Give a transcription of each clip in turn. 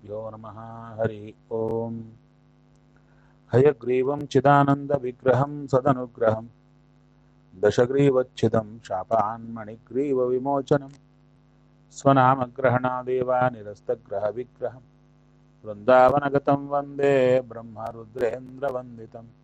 श्रीगुरुभ्यो नमः हरिः ओम् हयग्रीवं चिदानन्दविग्रहं सदनुग्रहं दशग्रीवच्छिदं शापान्मणिग्रीवविमोचनं स्वनामग्रहणादेव निरस्तग्रहविग्रहं वृन्दावनगतं वन्दे ब्रह्मरुद्रेन्द्रवन्दितं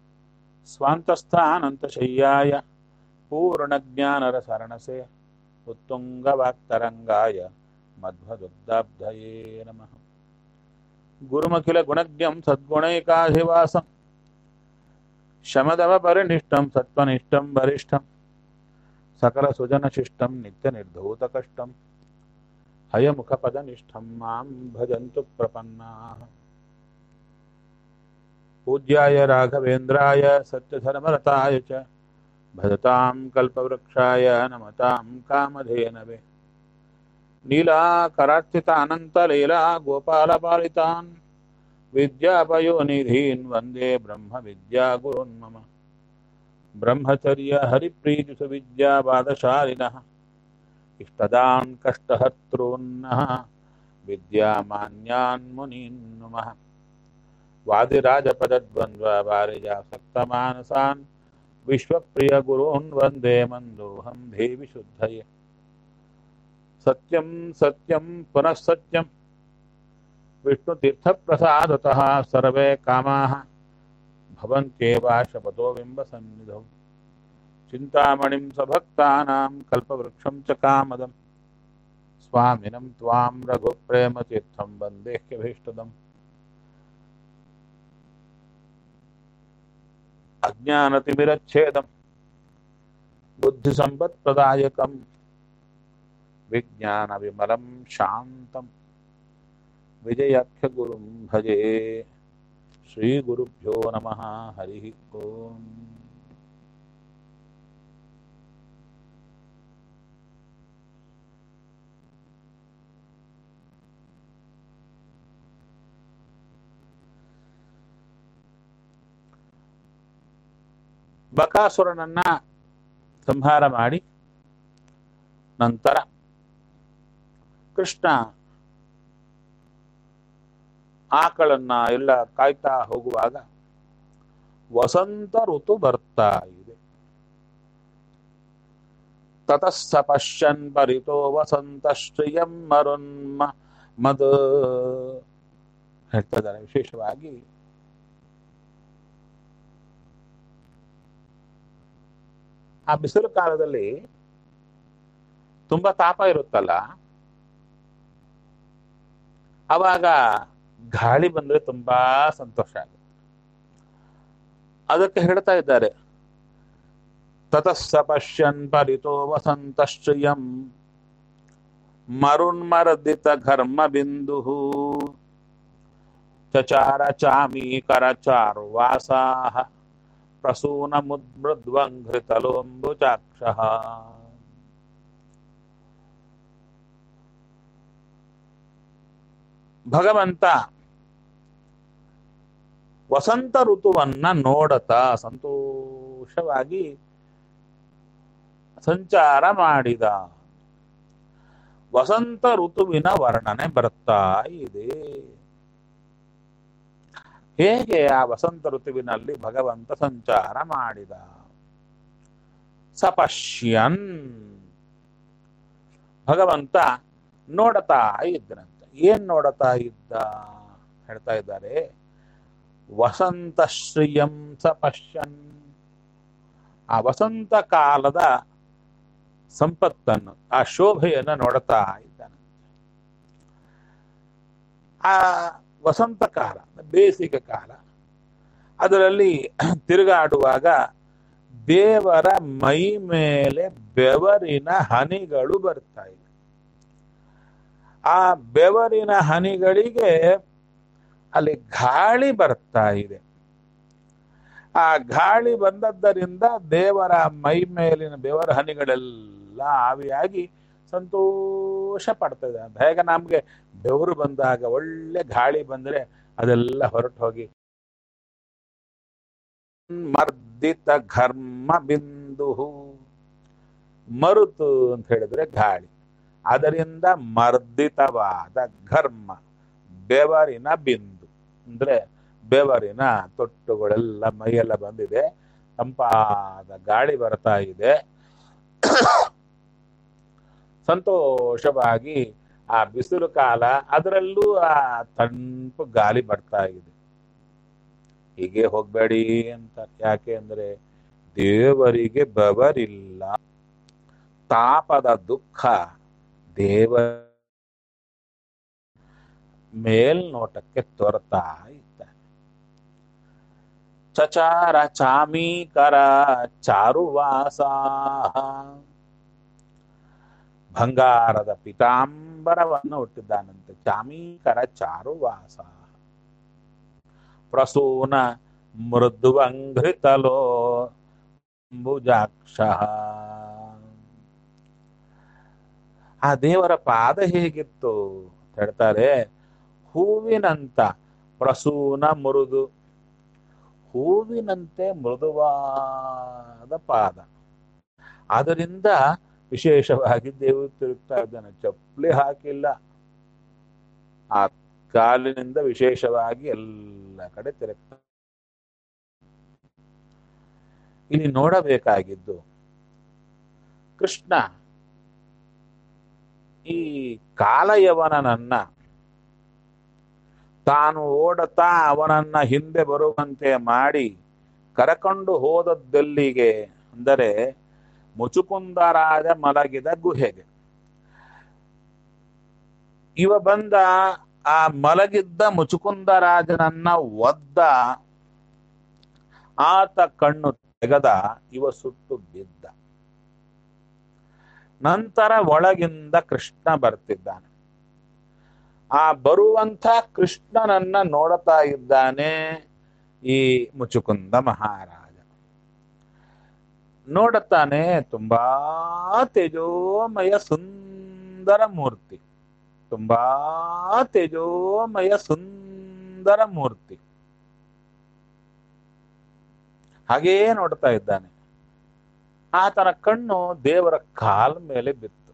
स्वान्तस्थानन्तशय्याय पूर्णज्ञानरसरणसे उत्तुङ्गवाक्तरङ्गाय मध्वदुग्धाब्धये नमः गुरुमखिलगुणज्ञं सद्गुणैकाधिवासं शमदमपरिनिष्टं सत्त्वनिष्ठं वरिष्ठं सकलसुजनशिष्टं नित्यनिर्धूतकष्टं हयमुखपदनिष्ठं मां भजन्तु प्रपन्नाः पूज्याय राघवेन्द्राय सत्यधर्मरताय च भजतां कल्पवृक्षाय नमतां कामधेनवे नीलाकरार्चितानन्तलीला गोपालपालितान् विद्यापयोनिधीन् वन्दे ब्रह्मविद्यागुरुन् मम ब्रह्मचर्यहरिप्रीतिसुविद्यापादशालिनः इष्टदान् कष्टहर्तॄन्नः विद्यामान्यान् मुनीन् नुमः वादिराजपदद्वन्द्ववारिजासक्तमानसान् विश्वप्रियगुरून् वन्दे मन्दोऽहं देवि शुद्धये सत्यं सत्यं पुनः सत्यं विष्णुतीर्थप्रसादतः सर्वे कामाः भवन्त्येव शपथो बिम्बसन्निधौ चिन्तामणिं सभक्तानां कल्पवृक्षं च कामदं स्वामिनं त्वां रघुप्रेमतीर्थं वन्देह्यभीष्टदम् अज्ञानतिमिरच्छेदं बुद्धिसम्पत्प्रदायकं विज्ञानविमलं शान्तं विजयाख्यगुरुं भजे श्रीगुरुभ्यो नमः हरिः ओम् ಬಕಾಸುರನನ್ನ ಸಂಹಾರ ಮಾಡಿ ನಂತರ ಕೃಷ್ಣ ಆಕಳನ್ನ ಎಲ್ಲ ಕಾಯ್ತಾ ಹೋಗುವಾಗ ವಸಂತ ಋತು ಬರ್ತಾ ಇದೆ ತತಸ್ಸ ಪಶ್ಯನ್ ಪರಿತೋ ವಸಂತ ಶ್ರಿಯಂ ಮರುನ್ಮ ಮದ ಹೇಳ್ತಾ ಇದ್ದಾರೆ ವಿಶೇಷವಾಗಿ ಆ ಬಿಸಿಲು ಕಾಲದಲ್ಲಿ ತುಂಬಾ ತಾಪ ಇರುತ್ತಲ್ಲ ಅವಾಗ ಗಾಳಿ ಬಂದ್ರೆ ತುಂಬಾ ಸಂತೋಷ ಆಗುತ್ತೆ ಅದಕ್ಕೆ ಹೇಳ್ತಾ ಇದ್ದಾರೆ ತತಸ್ಸ ಪಶ್ಯನ್ ಪರಿತೋ ವಸಂತಶ್ಚಯಂ ಮರುನ್ಮರ್ದಿತ ಘರ್ಮ ಬಿಂದು ಚಚಾರ ಚಾಮೀಕರ ಚಾರ್ವಾಸಾಹ ಪ್ರಸೂನ ಮುದ್ಮೃದ್ವಂಘೃತಲೋಂಬುಜಾಕ್ಷ ಭಗವಂತ ವಸಂತ ಋತುವನ್ನ ನೋಡತಾ ಸಂತೋಷವಾಗಿ ಸಂಚಾರ ಮಾಡಿದ ವಸಂತ ಋತುವಿನ ವರ್ಣನೆ ಬರ್ತಾ ಇದೆ ಹೇಗೆ ಆ ವಸಂತ ಋತುವಿನಲ್ಲಿ ಭಗವಂತ ಸಂಚಾರ ಮಾಡಿದ ಸಪಶ್ಯನ್ ಭಗವಂತ ನೋಡತಾ ಇದ್ದನಂತ ಏನ್ ನೋಡತಾ ಇದ್ದ ಹೇಳ್ತಾ ಇದ್ದಾರೆ ವಸಂತ ಶ್ರಿಯಂ ಸಪಶ್ಯನ್ ಆ ವಸಂತ ಕಾಲದ ಸಂಪತ್ತನ್ನು ಆ ಶೋಭೆಯನ್ನು ನೋಡ್ತಾ ಇದ್ದಾನೆ ಆ ವಸಂತ ಕಾಲ ಬೇಸಿಗೆ ಕಾಲ ಅದರಲ್ಲಿ ತಿರುಗಾಡುವಾಗ ದೇವರ ಮೈ ಮೇಲೆ ಬೆವರಿನ ಹನಿಗಳು ಬರ್ತಾ ಇವೆ ಆ ಬೆವರಿನ ಹನಿಗಳಿಗೆ ಅಲ್ಲಿ ಗಾಳಿ ಬರ್ತಾ ಇದೆ ಆ ಗಾಳಿ ಬಂದದ್ದರಿಂದ ದೇವರ ಮೈ ಮೇಲಿನ ಬೆವರ ಹನಿಗಳೆಲ್ಲ ಆವಿಯಾಗಿ ಸಂತೋಷ ಪಡ್ತದೆ ಅಂತ ಹೇಗೆ ನಮ್ಗೆ ಬೆವರು ಬಂದಾಗ ಒಳ್ಳೆ ಗಾಳಿ ಬಂದ್ರೆ ಅದೆಲ್ಲ ಹೊರಟು ಹೋಗಿ ಮರ್ದಿತ ಘರ್ಮ ಬಿಂದು ಮರುತು ಅಂತ ಹೇಳಿದ್ರೆ ಗಾಳಿ ಅದರಿಂದ ಮರ್ದಿತವಾದ ಘರ್ಮ ಬೆವರಿನ ಬಿಂದು ಅಂದ್ರೆ ಬೆವರಿನ ತೊಟ್ಟುಗಳೆಲ್ಲ ಮೈಯೆಲ್ಲ ಬಂದಿದೆ ತಂಪಾದ ಗಾಳಿ ಬರ್ತಾ ಇದೆ ಸಂತೋಷವಾಗಿ ಆ ಬಿಸಿಲು ಕಾಲ ಅದರಲ್ಲೂ ಆ ತಂಪು ಗಾಳಿ ಬರ್ತಾ ಇದೆ ಹೀಗೆ ಹೋಗ್ಬೇಡಿ ಅಂತ ಯಾಕೆ ಅಂದ್ರೆ ದೇವರಿಗೆ ಬವರಿಲ್ಲ ತಾಪದ ದುಃಖ ದೇವ ಮೇಲ್ನೋಟಕ್ಕೆ ತೋರ್ತಾ ಇದ್ದಾನೆ ಚಚಾರ ಚಾಮೀಕರ ಚಾರುವಾಸ ಬಂಗಾರದ ಪಿತಾಂಬರವನ್ನು ಹುಟ್ಟಿದ್ದಾನಂತೆ ಚಾಮೀಕರ ಚಾರುವಾಸ ಪ್ರಸೂನ ಮೃದುವಂಘೃತಲೋ ಭುಜಾಕ್ಷ ಆ ದೇವರ ಪಾದ ಹೇಗಿತ್ತು ಅಂತ ಹೇಳ್ತಾರೆ ಹೂವಿನಂತ ಪ್ರಸೂನ ಮೃದು ಹೂವಿನಂತೆ ಮೃದುವಾದ ಪಾದ ಅದರಿಂದ ವಿಶೇಷವಾಗಿ ದೇವರು ತಿರುಗ್ತಾ ಇದ್ದಾನೆ ಚಪ್ಪಲಿ ಹಾಕಿಲ್ಲ ಆ ಕಾಲಿನಿಂದ ವಿಶೇಷವಾಗಿ ಎಲ್ಲ ಕಡೆ ತಿರುಗ್ತಾ ಇಲ್ಲಿ ನೋಡಬೇಕಾಗಿದ್ದು ಕೃಷ್ಣ ಈ ಕಾಲಯವನನ್ನ ತಾನು ಓಡತಾ ಅವನನ್ನ ಹಿಂದೆ ಬರುವಂತೆ ಮಾಡಿ ಕರಕೊಂಡು ಹೋದದ್ದೆಲ್ಲಿಗೆ ಅಂದರೆ ಮುಚುಕುಂದರಾಜ ಮಲಗಿದ ಗುಹೆಗೆ ಇವ ಬಂದ ಆ ಮಲಗಿದ್ದ ಮುಚುಕುಂದರಾಜನನ್ನ ಒದ್ದ ಆತ ಕಣ್ಣು ತೆಗೆದ ಇವ ಸುಟ್ಟು ಬಿದ್ದ ನಂತರ ಒಳಗಿಂದ ಕೃಷ್ಣ ಬರ್ತಿದ್ದಾನೆ ಆ ಬರುವಂತ ಕೃಷ್ಣನನ್ನ ನೋಡ್ತಾ ಇದ್ದಾನೆ ಈ ಮುಚುಕುಂದ ಮಹಾರಾಜ ನೋಡುತ್ತಾನೆ ತುಂಬಾ ತೇಜೋಮಯ ಸುಂದರ ಮೂರ್ತಿ ತುಂಬಾ ತೇಜೋಮಯ ಸುಂದರ ಮೂರ್ತಿ ಹಾಗೇ ನೋಡ್ತಾ ಇದ್ದಾನೆ ಆತನ ಕಣ್ಣು ದೇವರ ಕಾಲ ಮೇಲೆ ಬಿತ್ತು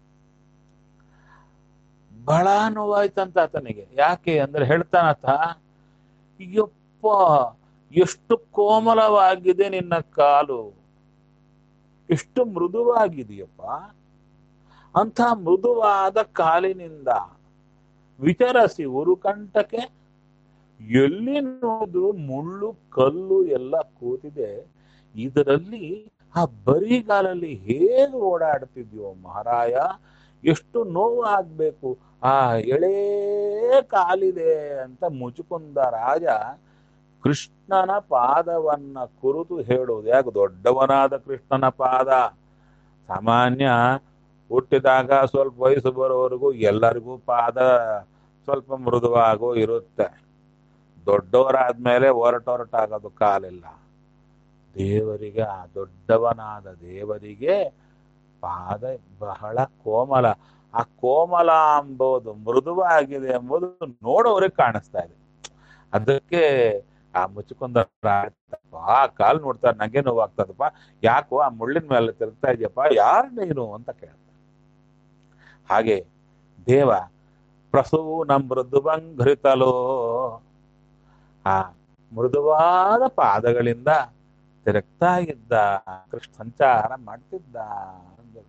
ಬಹಳ ನೋವಾಯ್ತಂತ ಆತನಿಗೆ ಯಾಕೆ ಅಂದ್ರೆ ಹೇಳ್ತಾನತ ಯಪ್ಪ ಎಷ್ಟು ಕೋಮಲವಾಗಿದೆ ನಿನ್ನ ಕಾಲು ಎಷ್ಟು ಮೃದುವಾಗಿದೆಯಪ್ಪ ಅಂಥ ಮೃದುವಾದ ಕಾಲಿನಿಂದ ವಿಚರಿಸಿ ಉರುಕಂಠಕ್ಕೆ ಎಲ್ಲಿ ನೋಡಿದ್ರು ಮುಳ್ಳು ಕಲ್ಲು ಎಲ್ಲ ಕೂತಿದೆ ಇದರಲ್ಲಿ ಆ ಬರಿಗಾಲಲ್ಲಿ ಹೇಗೆ ಓಡಾಡ್ತಿದ್ಯೋ ಮಹಾರಾಯ ಎಷ್ಟು ನೋವು ಆಗ್ಬೇಕು ಆ ಎಳೇ ಕಾಲಿದೆ ಅಂತ ಮುಚುಕುಂದ ರಾಜ ಕೃಷ್ಣನ ಪಾದವನ್ನ ಕುರಿತು ಹೇಳೋದು ಯಾಕೆ ದೊಡ್ಡವನಾದ ಕೃಷ್ಣನ ಪಾದ ಸಾಮಾನ್ಯ ಹುಟ್ಟಿದಾಗ ಸ್ವಲ್ಪ ವಯಸ್ಸು ಬರೋವರೆಗೂ ಎಲ್ಲರಿಗೂ ಪಾದ ಸ್ವಲ್ಪ ಮೃದುವಾಗೋ ಇರುತ್ತೆ ದೊಡ್ಡವರಾದ್ಮೇಲೆ ಒರಟೊರಟಾಗೋದು ಕಾಲಿಲ್ಲ ದೇವರಿಗೆ ಆ ದೊಡ್ಡವನಾದ ದೇವರಿಗೆ ಪಾದ ಬಹಳ ಕೋಮಲ ಆ ಕೋಮಲ ಎಂಬುದು ಮೃದುವಾಗಿದೆ ಎಂಬುದು ನೋಡೋರಿಗೆ ಕಾಣಿಸ್ತಾ ಇದೆ ಅದಕ್ಕೆ ಆ ಮುಚ್ಚಿಕೊಂಡ ಆ ಕಾಲ್ ನೋಡ್ತಾರೆ ನಂಗೆ ನೋವಾಗ್ತದಪ್ಪ ಯಾಕೋ ಆ ಮುಳ್ಳಿನ ಮೇಲೆ ತಿರುಗ್ತಾ ಇದೆಯಪ್ಪ ಯಾರು ನೀನು ಅಂತ ಕೇಳ್ತಾರೆ ಹಾಗೆ ದೇವ ಪ್ರಸವು ನಮ್ಮ ಮೃದುವಂಘೃತಲೋ ಆ ಮೃದುವಾದ ಪಾದಗಳಿಂದ ತಿರುಗ್ತಾ ಇದ್ದ ಕೃಷ್ಣ ಸಂಚಾರ ಮಾಡ್ತಿದ್ದ ಅಂದರು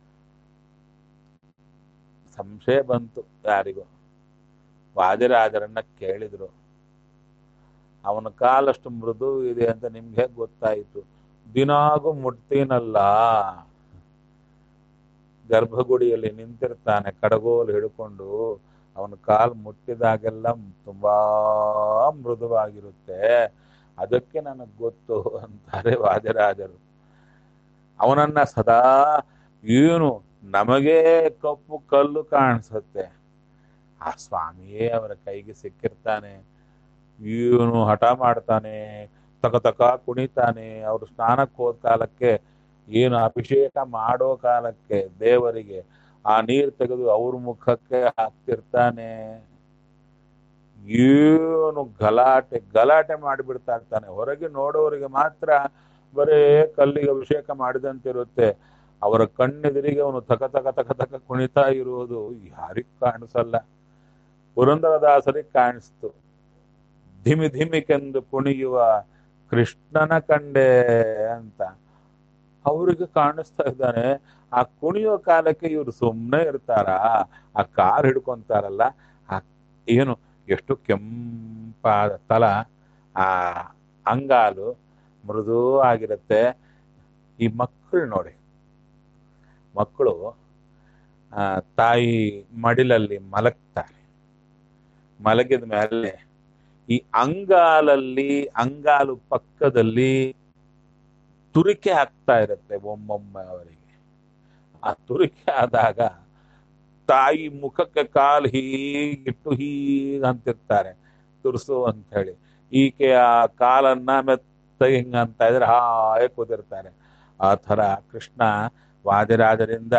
ಸಂಶಯ ಬಂತು ಯಾರಿಗೂ ವಾದಿರಾಜರನ್ನ ಕೇಳಿದ್ರು ಅವನ ಕಾಲಷ್ಟು ಮೃದು ಇದೆ ಅಂತ ನಿಮ್ಗೆ ಹೇಗೆ ಗೊತ್ತಾಯಿತು ದಿನಾಗೂ ಮುಟ್ತೀನಲ್ಲ ಗರ್ಭಗುಡಿಯಲ್ಲಿ ನಿಂತಿರ್ತಾನೆ ಕಡಗೋಲು ಹಿಡ್ಕೊಂಡು ಅವನ ಕಾಲು ಮುಟ್ಟಿದಾಗೆಲ್ಲ ತುಂಬಾ ಮೃದುವಾಗಿರುತ್ತೆ ಅದಕ್ಕೆ ನನಗೆ ಗೊತ್ತು ಅಂತಾರೆ ವಾದಿರಾಜರು ಅವನನ್ನ ಸದಾ ಏನು ನಮಗೆ ಕಪ್ಪು ಕಲ್ಲು ಕಾಣಿಸುತ್ತೆ ಆ ಸ್ವಾಮಿಯೇ ಅವರ ಕೈಗೆ ಸಿಕ್ಕಿರ್ತಾನೆ ಇವನು ಹಠ ಮಾಡ್ತಾನೆ ತಕ ತಕ ಕುಣಿತಾನೆ ಅವರು ಸ್ನಾನಕ್ಕೆ ಹೋದ ಕಾಲಕ್ಕೆ ಏನು ಅಭಿಷೇಕ ಮಾಡೋ ಕಾಲಕ್ಕೆ ದೇವರಿಗೆ ಆ ನೀರು ತೆಗೆದು ಅವ್ರ ಮುಖಕ್ಕೆ ಹಾಕ್ತಿರ್ತಾನೆ ಏನು ಗಲಾಟೆ ಗಲಾಟೆ ಮಾಡಿಬಿಡ್ತಾ ಇರ್ತಾನೆ ಹೊರಗೆ ನೋಡೋರಿಗೆ ಮಾತ್ರ ಬರೇ ಕಲ್ಲಿಗೆ ಅಭಿಷೇಕ ಮಾಡಿದಂತಿರುತ್ತೆ ಅವರ ಕಣ್ಣೆದುರಿಗೆ ಅವನು ತಕ ತಕ ತಕ ತಕ ಕುಣಿತಾ ಇರುವುದು ಯಾರಿಗ್ ಕಾಣಿಸಲ್ಲ ಪುರಂದರದಾಸರಿಗೆ ಕಾಣಿಸ್ತು ಧಿಮಿ ಧಿಮಿಕೆಂದು ಕುಣಿಯುವ ಕೃಷ್ಣನ ಕಂಡೆ ಅಂತ ಅವ್ರಿಗೆ ಕಾಣಿಸ್ತಾ ಇದ್ದಾನೆ ಆ ಕುಣಿಯೋ ಕಾಲಕ್ಕೆ ಇವ್ರು ಸುಮ್ಮನೆ ಇರ್ತಾರ ಆ ಕಾರ್ ಹಿಡ್ಕೊಂತಾರಲ್ಲ ಆ ಏನು ಎಷ್ಟು ಕೆಂಪಾದ ತಲ ಆ ಅಂಗಾಲು ಮೃದು ಆಗಿರುತ್ತೆ ಈ ಮಕ್ಕಳು ನೋಡಿ ಮಕ್ಕಳು ಆ, ತಾಯಿ ಮಡಿಲಲ್ಲಿ ಮಲಗ್ತಾರೆ ಮಲಗಿದ ಮೇಲೆ ಈ ಅಂಗಾಲಲ್ಲಿ ಅಂಗಾಲು ಪಕ್ಕದಲ್ಲಿ ತುರಿಕೆ ಆಗ್ತಾ ಇರುತ್ತೆ ಒಮ್ಮೊಮ್ಮೆ ಅವರಿಗೆ ಆ ತುರಿಕೆ ಆದಾಗ ತಾಯಿ ಮುಖಕ್ಕೆ ಕಾಲು ಹೀಗಿಟ್ಟು ಹೀಗ ಅಂತಿರ್ತಾರೆ ತುರ್ಸು ಅಂತ ಹೇಳಿ ಈಕೆ ಆ ಕಾಲನ್ನ ಮೆತ್ತಗೆ ಹಿಂಗ ಅಂತ ಇದ್ರೆ ಹಾಯ್ ಕೂತಿರ್ತಾರೆ ಆ ಥರ ಕೃಷ್ಣ ವಾದಿರಾಜರಿಂದ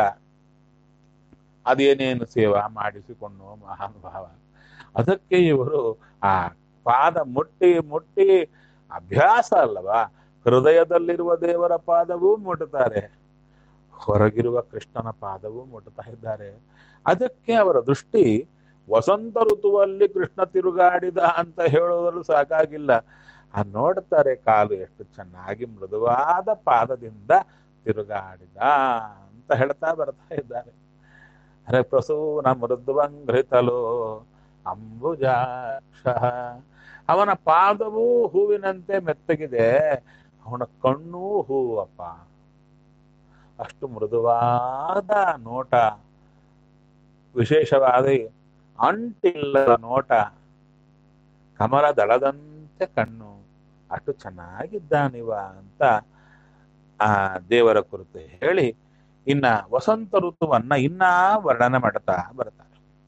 ಅದೇನೇನು ಸೇವಾ ಮಾಡಿಸಿಕೊಂಡು ಮಹಾನುಭಾವ ಅದಕ್ಕೆ ಇವರು ಆ ಪಾದ ಮುಟ್ಟಿ ಮುಟ್ಟಿ ಅಭ್ಯಾಸ ಅಲ್ಲವಾ ಹೃದಯದಲ್ಲಿರುವ ದೇವರ ಪಾದವೂ ಮುಟ್ಟುತ್ತಾರೆ ಹೊರಗಿರುವ ಕೃಷ್ಣನ ಪಾದವೂ ಮುಟ್ಟುತ್ತಾ ಇದ್ದಾರೆ ಅದಕ್ಕೆ ಅವರ ದೃಷ್ಟಿ ವಸಂತ ಋತುವಲ್ಲಿ ಕೃಷ್ಣ ತಿರುಗಾಡಿದ ಅಂತ ಹೇಳೋದಲ್ಲೂ ಸಾಕಾಗಿಲ್ಲ ಆ ನೋಡ್ತಾರೆ ಕಾಲು ಎಷ್ಟು ಚೆನ್ನಾಗಿ ಮೃದುವಾದ ಪಾದದಿಂದ ತಿರುಗಾಡಿದ ಅಂತ ಹೇಳ್ತಾ ಬರ್ತಾ ಇದ್ದಾರೆ ಹರೇ ಪ್ರಸೂನ ಮೃದುವಂಘೃತಲೋ ಅಂಬುಜಾಕ್ಷ ಅವನ ಪಾದವೂ ಹೂವಿನಂತೆ ಮೆತ್ತಗಿದೆ ಅವನ ಕಣ್ಣೂ ಹೂವಪ್ಪ ಅಷ್ಟು ಮೃದುವಾದ ನೋಟ ವಿಶೇಷವಾದ ಅಂಟಿಲ್ಲದ ನೋಟ ಕಮಲ ದಳದಂತೆ ಕಣ್ಣು ಅಷ್ಟು ಚೆನ್ನಾಗಿದ್ದಾನಿವ ಅಂತ ಆ ದೇವರ ಕುರಿತು ಹೇಳಿ ಇನ್ನ ವಸಂತ ಋತುವನ್ನ ಇನ್ನ ವರ್ಣನೆ ಮಾಡ್ತಾ ಬರ್ತಾರೆ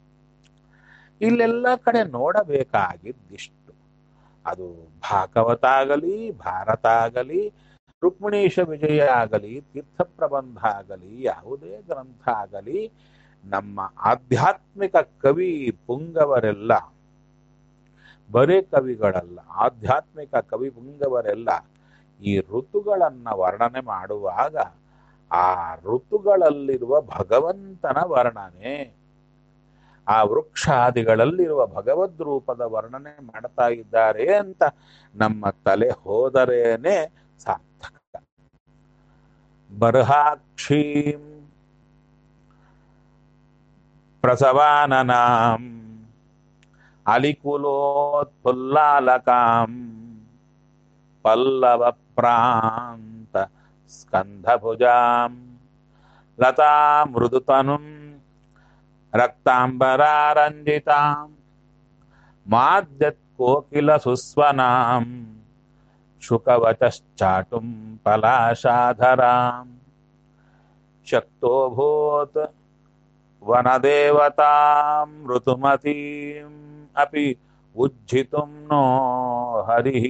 ಇಲ್ಲೆಲ್ಲ ಕಡೆ ನೋಡಬೇಕಾಗಿದ್ದಿಷ್ಟು ಅದು ಭಾಗವತ ಆಗಲಿ ಭಾರತ ಆಗಲಿ ರುಕ್ಮಿಣೀಶ ವಿಜಯ ಆಗಲಿ ತೀರ್ಥ ಪ್ರಬಂಧ ಆಗಲಿ ಯಾವುದೇ ಗ್ರಂಥ ಆಗಲಿ ನಮ್ಮ ಆಧ್ಯಾತ್ಮಿಕ ಕವಿ ಪುಂಗವರೆಲ್ಲ ಬರೇ ಕವಿಗಳಲ್ಲ ಆಧ್ಯಾತ್ಮಿಕ ಕವಿ ಪುಂಗವರೆಲ್ಲ ಈ ಋತುಗಳನ್ನ ವರ್ಣನೆ ಮಾಡುವಾಗ ಆ ಋತುಗಳಲ್ಲಿರುವ ಭಗವಂತನ ವರ್ಣನೆ ಆ ವೃಕ್ಷಾದಿಗಳಲ್ಲಿರುವ ಭಗವದ್ ರೂಪದ ವರ್ಣನೆ ಮಾಡ್ತಾ ಇದ್ದಾರೆ ಅಂತ ನಮ್ಮ ತಲೆ ಹೋದರೇನೆ ಸಾರ್ಥಕ ಬರ್ಹಾಕ್ಷೀಂ ಪ್ರಸವಾನನಾಂ ಅಲಿಕುಲೋತ್ಫುಲ್ಲಾಲಕಾಂ ಪಲ್ಲವ ಪ್ರಾಂತ ಸ್ಕಂಧಭುಜಾಂ ಲತಾ ಮೃದುತನುಂ ರಕ್ತಾಂಬರಾರಂಜಿತಾಂ ಮಾದ್ಯತ್ ಕೋಕಿಲ ಸುಸ್ವನಾಂ ಶುಕವಚಶ್ಚಾಟುಂ ಪಲಾಶಾಧರಾಂ ಶಕ್ತೋಭೂತ್ ವನದೇವತಾಂ ಋತುಮತೀಂ ಅಪಿ ಉಜ್ಜಿತುಂ ನೋ ಹರಿಃ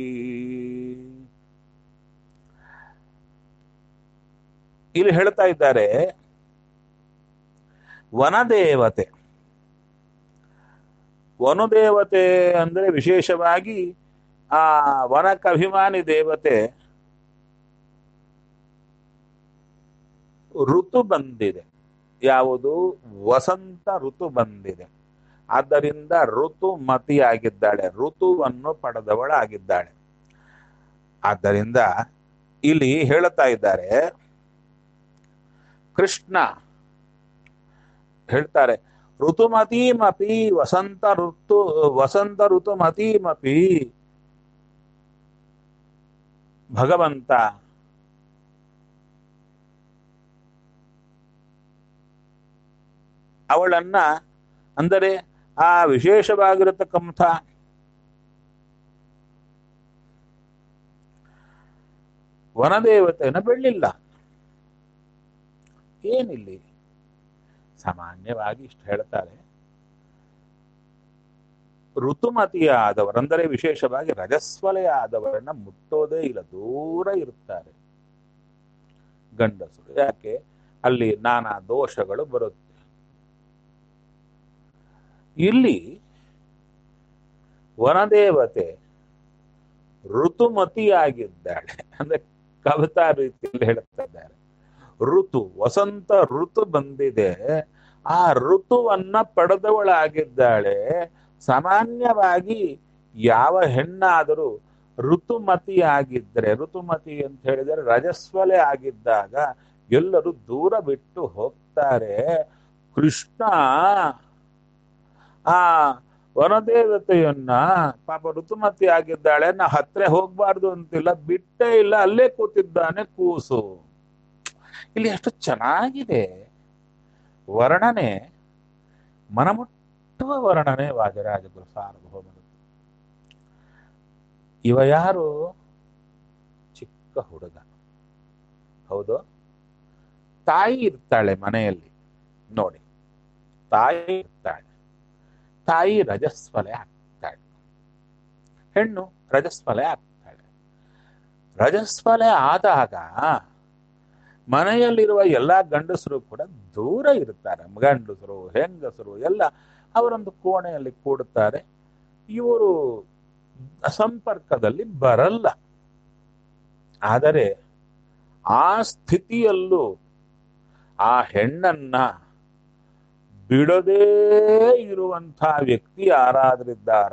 ಇಲ್ಲಿ ಹೇಳ್ತಾ ಇದ್ದಾರೆ ವನದೇವತೆ ವನುದೇವತೆ ಅಂದ್ರೆ ವಿಶೇಷವಾಗಿ ಆ ವನಕ್ಕಭಿಮಾನಿ ದೇವತೆ ಋತು ಬಂದಿದೆ ಯಾವುದು ವಸಂತ ಋತು ಬಂದಿದೆ ಆದ್ದರಿಂದ ಋತುಮತಿಯಾಗಿದ್ದಾಳೆ ಋತುವನ್ನು ಪಡೆದವಳಾಗಿದ್ದಾಳೆ ಆದ್ದರಿಂದ ಇಲ್ಲಿ ಹೇಳುತ್ತಾ ಇದ್ದಾರೆ ಕೃಷ್ಣ ಹೇಳ್ತಾರೆ ಋತುಮತೀಮಪಿ ವಸಂತ ಋತು ವಸಂತ ಋತುಮತೀಮಪಿ ಭಗವಂತ ಅವಳನ್ನ ಅಂದರೆ ಆ ವಿಶೇಷವಾಗಿರತಕ್ಕಂಥ ವನದೇವತೆಯನ್ನು ಬೆಳ್ಳಿಲ್ಲ ಏನಿಲ್ಲಿ ಸಾಮಾನ್ಯವಾಗಿ ಇಷ್ಟು ಹೇಳ್ತಾರೆ ಋತುಮತಿಯಾದವರು ಅಂದರೆ ವಿಶೇಷವಾಗಿ ರಜಸ್ವಲೆಯ ಆದವರನ್ನ ಮುಟ್ಟೋದೇ ಇಲ್ಲ ದೂರ ಇರುತ್ತಾರೆ ಗಂಡಸರು ಯಾಕೆ ಅಲ್ಲಿ ನಾನಾ ದೋಷಗಳು ಬರುತ್ತೆ ಇಲ್ಲಿ ವನದೇವತೆ ಋತುಮತಿಯಾಗಿದ್ದಾಳೆ ಅಂದ್ರೆ ಕವಿತಾ ರೀತಿಯಲ್ಲಿ ಹೇಳ್ತಾ ಇದ್ದಾರೆ ಋತು ವಸಂತ ಋತು ಬಂದಿದೆ ಆ ಋತುವನ್ನ ಪಡೆದವಳಾಗಿದ್ದಾಳೆ ಸಾಮಾನ್ಯವಾಗಿ ಯಾವ ಹೆಣ್ಣಾದರೂ ಋತುಮತಿಯಾಗಿದ್ದರೆ ಋತುಮತಿ ಅಂತ ಹೇಳಿದರೆ ರಜಸ್ವಲೆ ಆಗಿದ್ದಾಗ ಎಲ್ಲರೂ ದೂರ ಬಿಟ್ಟು ಹೋಗ್ತಾರೆ ಕೃಷ್ಣ ಆ ವನದೇವತೆಯನ್ನ ಪಾಪ ಋತುಮತಿ ಆಗಿದ್ದಾಳೆ ನಾ ಹತ್ರ ಹೋಗ್ಬಾರ್ದು ಅಂತಿಲ್ಲ ಬಿಟ್ಟೇ ಇಲ್ಲ ಅಲ್ಲೇ ಕೂತಿದ್ದಾನೆ ಕೂಸು ಇಲ್ಲಿ ಎಷ್ಟು ಚೆನ್ನಾಗಿದೆ ವರ್ಣನೆ ಮನಮುಟ್ಟುವ ವರ್ಣನೆ ವಾಜರಾಜ ಗುರು ಸಾರ್ವಭೌಮರು ಇವ ಯಾರು ಚಿಕ್ಕ ಹುಡುಗ ಹೌದು ತಾಯಿ ಇರ್ತಾಳೆ ಮನೆಯಲ್ಲಿ ನೋಡಿ ತಾಯಿ ಇರ್ತಾಳೆ ತಾಯಿ ರಜಸ್ವಲೆ ಆಗ್ತಾಳೆ ಹೆಣ್ಣು ರಜಸ್ವಲೆ ಆಗ್ತಾಳೆ ರಜಸ್ವಲೆ ಆದಾಗ ಮನೆಯಲ್ಲಿರುವ ಎಲ್ಲಾ ಗಂಡಸರು ಕೂಡ ದೂರ ಇರ್ತಾರೆ ಗಂಡಸರು ಹೆಂಗಸರು ಎಲ್ಲ ಅವರೊಂದು ಕೋಣೆಯಲ್ಲಿ ಕೂಡುತ್ತಾರೆ ಇವರು ಸಂಪರ್ಕದಲ್ಲಿ ಬರಲ್ಲ ಆದರೆ ಆ ಸ್ಥಿತಿಯಲ್ಲೂ ಆ ಹೆಣ್ಣನ್ನ ಬಿಡದೇ ಇರುವಂಥ ವ್ಯಕ್ತಿ ಯಾರಾದ್ರಿದ್ದಾರ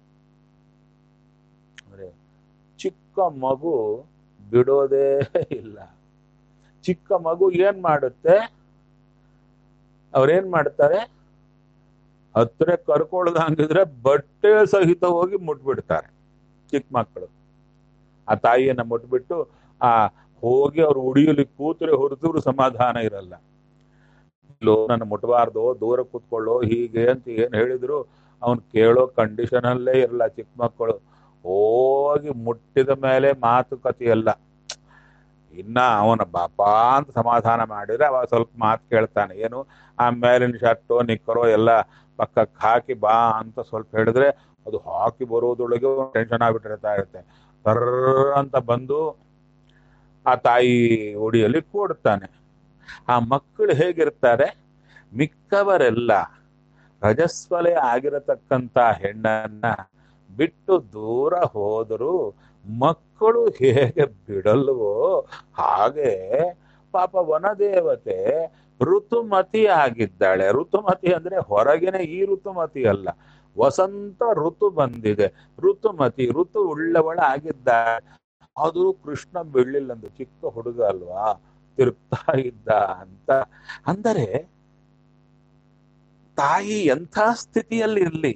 ಅಂದ್ರೆ ಚಿಕ್ಕ ಮಗು ಬಿಡೋದೇ ಇಲ್ಲ ಚಿಕ್ಕ ಮಗು ಏನ್ ಮಾಡುತ್ತೆ ಅವ್ರೇನ್ ಮಾಡ್ತಾರೆ ಹತ್ರ ಕರ್ಕೊಳ್ದಂಗಿದ್ರೆ ಬಟ್ಟೆ ಸಹಿತ ಹೋಗಿ ಮುಟ್ಬಿಡ್ತಾರೆ ಚಿಕ್ಕ ಮಕ್ಕಳು ಆ ತಾಯಿಯನ್ನ ಮುಟ್ಬಿಟ್ಟು ಆ ಹೋಗಿ ಅವ್ರು ಉಡಿಯಲಿ ಕೂತ್ರೆ ಹೊರತುರು ಸಮಾಧಾನ ಇರಲ್ಲ ಇಲ್ಲೋ ನನ್ನ ಮುಟ್ಬಾರ್ದು ದೂರ ಕೂತ್ಕೊಳ್ಳೋ ಹೀಗೆ ಅಂತ ಏನ್ ಹೇಳಿದ್ರು ಅವನ್ ಕೇಳೋ ಕಂಡೀಷನ್ ಅಲ್ಲೇ ಇರಲ್ಲ ಚಿಕ್ಕ ಮಕ್ಕಳು ಹೋಗಿ ಮುಟ್ಟಿದ ಮೇಲೆ ಮಾತುಕತೆ ಎಲ್ಲ ಇನ್ನ ಅವನ ಬಾಪ ಅಂತ ಸಮಾಧಾನ ಮಾಡಿದ್ರೆ ಅವ ಸ್ವಲ್ಪ ಮಾತು ಕೇಳ್ತಾನೆ ಏನು ಆ ಮೇಲಿನ ಶರ್ಟು ನಿಕ್ಕರೋ ಎಲ್ಲ ಪಕ್ಕಕ್ಕೆ ಹಾಕಿ ಬಾ ಅಂತ ಸ್ವಲ್ಪ ಹೇಳಿದ್ರೆ ಅದು ಹಾಕಿ ಬರೋದ್ರೊಳಗೆ ಟೆನ್ಷನ್ ಆಗ್ಬಿಟ್ಟಿರ್ತಾ ಇರುತ್ತೆ ಬರ್ರ ಅಂತ ಬಂದು ಆ ತಾಯಿ ಒಡಿಯಲ್ಲಿ ಕೂಡ್ತಾನೆ ಆ ಮಕ್ಕಳು ಹೇಗಿರ್ತಾರೆ ಮಿಕ್ಕವರೆಲ್ಲ ರಜಸ್ವಲೆ ಆಗಿರತಕ್ಕಂತ ಹೆಣ್ಣನ್ನ ಬಿಟ್ಟು ದೂರ ಹೋದರೂ ಮಕ್ಕಳು ಹೇಗೆ ಬಿಡಲ್ವೋ ಹಾಗೆ ಪಾಪ ವನದೇವತೆ ಋತುಮತಿ ಆಗಿದ್ದಾಳೆ ಋತುಮತಿ ಅಂದ್ರೆ ಹೊರಗಿನ ಈ ಋತುಮತಿ ಅಲ್ಲ ವಸಂತ ಋತು ಬಂದಿದೆ ಋತುಮತಿ ಋತು ಉಳ್ಳವಳ ಆಗಿದ್ದಾಳೆ ಅದು ಕೃಷ್ಣ ಬೀಳಿಲ್ಲಂದು ಚಿಕ್ಕ ಹುಡುಗ ಅಲ್ವಾ ತಿರುಗ್ತಾ ಇದ್ದ ಅಂತ ಅಂದರೆ ತಾಯಿ ಎಂಥ ಸ್ಥಿತಿಯಲ್ಲಿ ಇರ್ಲಿ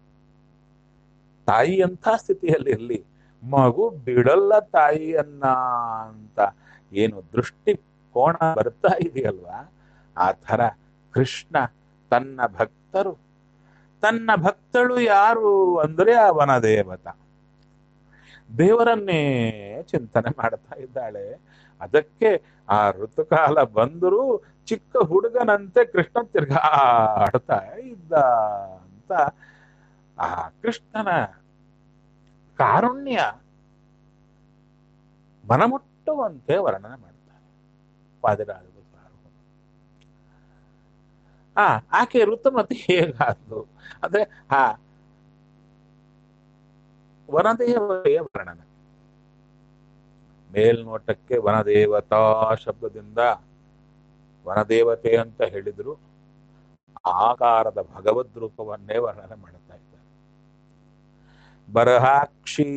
ತಾಯಿ ಎಂಥ ಸ್ಥಿತಿಯಲ್ಲಿ ಇರ್ಲಿ ಮಗು ಬಿಡಲ್ಲ ತಾಯಿಯನ್ನ ಅಂತ ಏನು ದೃಷ್ಟಿ ಕೋಣ ಬರ್ತಾ ಇದೆಯಲ್ವಾ ಆ ಥರ ಕೃಷ್ಣ ತನ್ನ ಭಕ್ತರು ತನ್ನ ಭಕ್ತಳು ಯಾರು ಅಂದ್ರೆ ಅವನ ದೇವತ ದೇವರನ್ನೇ ಚಿಂತನೆ ಮಾಡ್ತಾ ಇದ್ದಾಳೆ ಅದಕ್ಕೆ ಆ ಋತುಕಾಲ ಬಂದರೂ ಚಿಕ್ಕ ಹುಡುಗನಂತೆ ಕೃಷ್ಣ ತಿರ್ಗಾಡ್ತಾ ಇದ್ದ ಅಂತ ಆ ಕೃಷ್ಣನ ಕಾರುಣ್ಯ ಮನಮುಟ್ಟುವಂತೆ ವರ್ಣನೆ ಮಾಡ್ತಾರೆ ಪಾದರಾಜರು ಆ ಆಕೆ ಋತುಮತಿ ಹೇಗಾದ್ಲು ಅಂದ್ರೆ ಆ ವನದೇವತೆಯ ವರ್ಣನೆ ಮೇಲ್ನೋಟಕ್ಕೆ ವನದೇವತಾ ಶಬ್ದದಿಂದ ವನದೇವತೆ ಅಂತ ಹೇಳಿದ್ರು ಆಕಾರದ ಭಗವದ್ ರೂಪವನ್ನೇ ವರ್ಣನೆ ಮಾಡ್ತಾ ಇದ್ದಾರೆ ಬರಹಾಕ್ಷಿ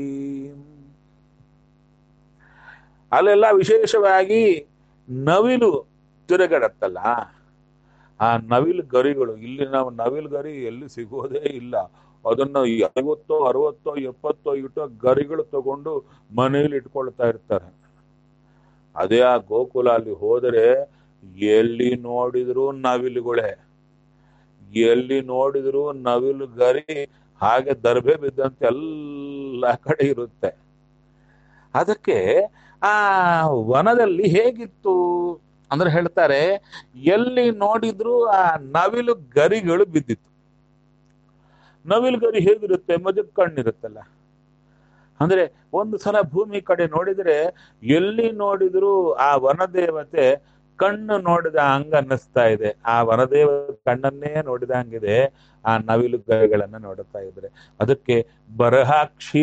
ಅಲ್ಲೆಲ್ಲ ವಿಶೇಷವಾಗಿ ನವಿಲು ತಿರುಗಡತ್ತಲ್ಲ ಆ ನವಿಲು ಗರಿಗಳು ಇಲ್ಲಿ ನಾವು ನವಿಲು ಗರಿ ಎಲ್ಲಿ ಸಿಗೋದೇ ಇಲ್ಲ ಅದನ್ನ ಐವತ್ತೋ ಅರವತ್ತೋ ಎಪ್ಪತ್ತೋ ಇಟ್ಟೋ ಗರಿಗಳು ತಗೊಂಡು ಮನೆಯಲ್ಲಿ ಇಟ್ಕೊಳ್ತಾ ಇರ್ತಾರೆ ಅದೇ ಆ ಗೋಕುಲ ಅಲ್ಲಿ ಹೋದರೆ ಎಲ್ಲಿ ನೋಡಿದ್ರು ನವಿಲುಗಳೇ ಎಲ್ಲಿ ನೋಡಿದ್ರು ನವಿಲು ಗರಿ ಹಾಗೆ ದರ್ಬೆ ಬಿದ್ದಂತೆ ಎಲ್ಲ ಕಡೆ ಇರುತ್ತೆ ಅದಕ್ಕೆ ಆ ವನದಲ್ಲಿ ಹೇಗಿತ್ತು ಅಂದ್ರೆ ಹೇಳ್ತಾರೆ ಎಲ್ಲಿ ನೋಡಿದ್ರು ಆ ನವಿಲು ಗರಿಗಳು ಬಿದ್ದಿತ್ತು ನವಿಲು ಗರಿ ಹೇಗಿರುತ್ತೆ ಮಜಕ್ ಕಣ್ಣಿರುತ್ತಲ್ಲ ಅಂದ್ರೆ ಒಂದು ಸಲ ಭೂಮಿ ಕಡೆ ನೋಡಿದ್ರೆ ಎಲ್ಲಿ ನೋಡಿದ್ರು ಆ ವನದೇವತೆ ಕಣ್ಣು ನೋಡಿದ ಹಂಗ ಅನ್ನಿಸ್ತಾ ಇದೆ ಆ ವನದೇವ ಕಣ್ಣನ್ನೇ ನೋಡಿದ ಹಂಗಿದೆ ಆ ನವಿಲು ಗರಿಗಳನ್ನ ನೋಡುತ್ತಾ ಇದ್ರೆ ಅದಕ್ಕೆ ಬರಹಾಕ್ಷಿ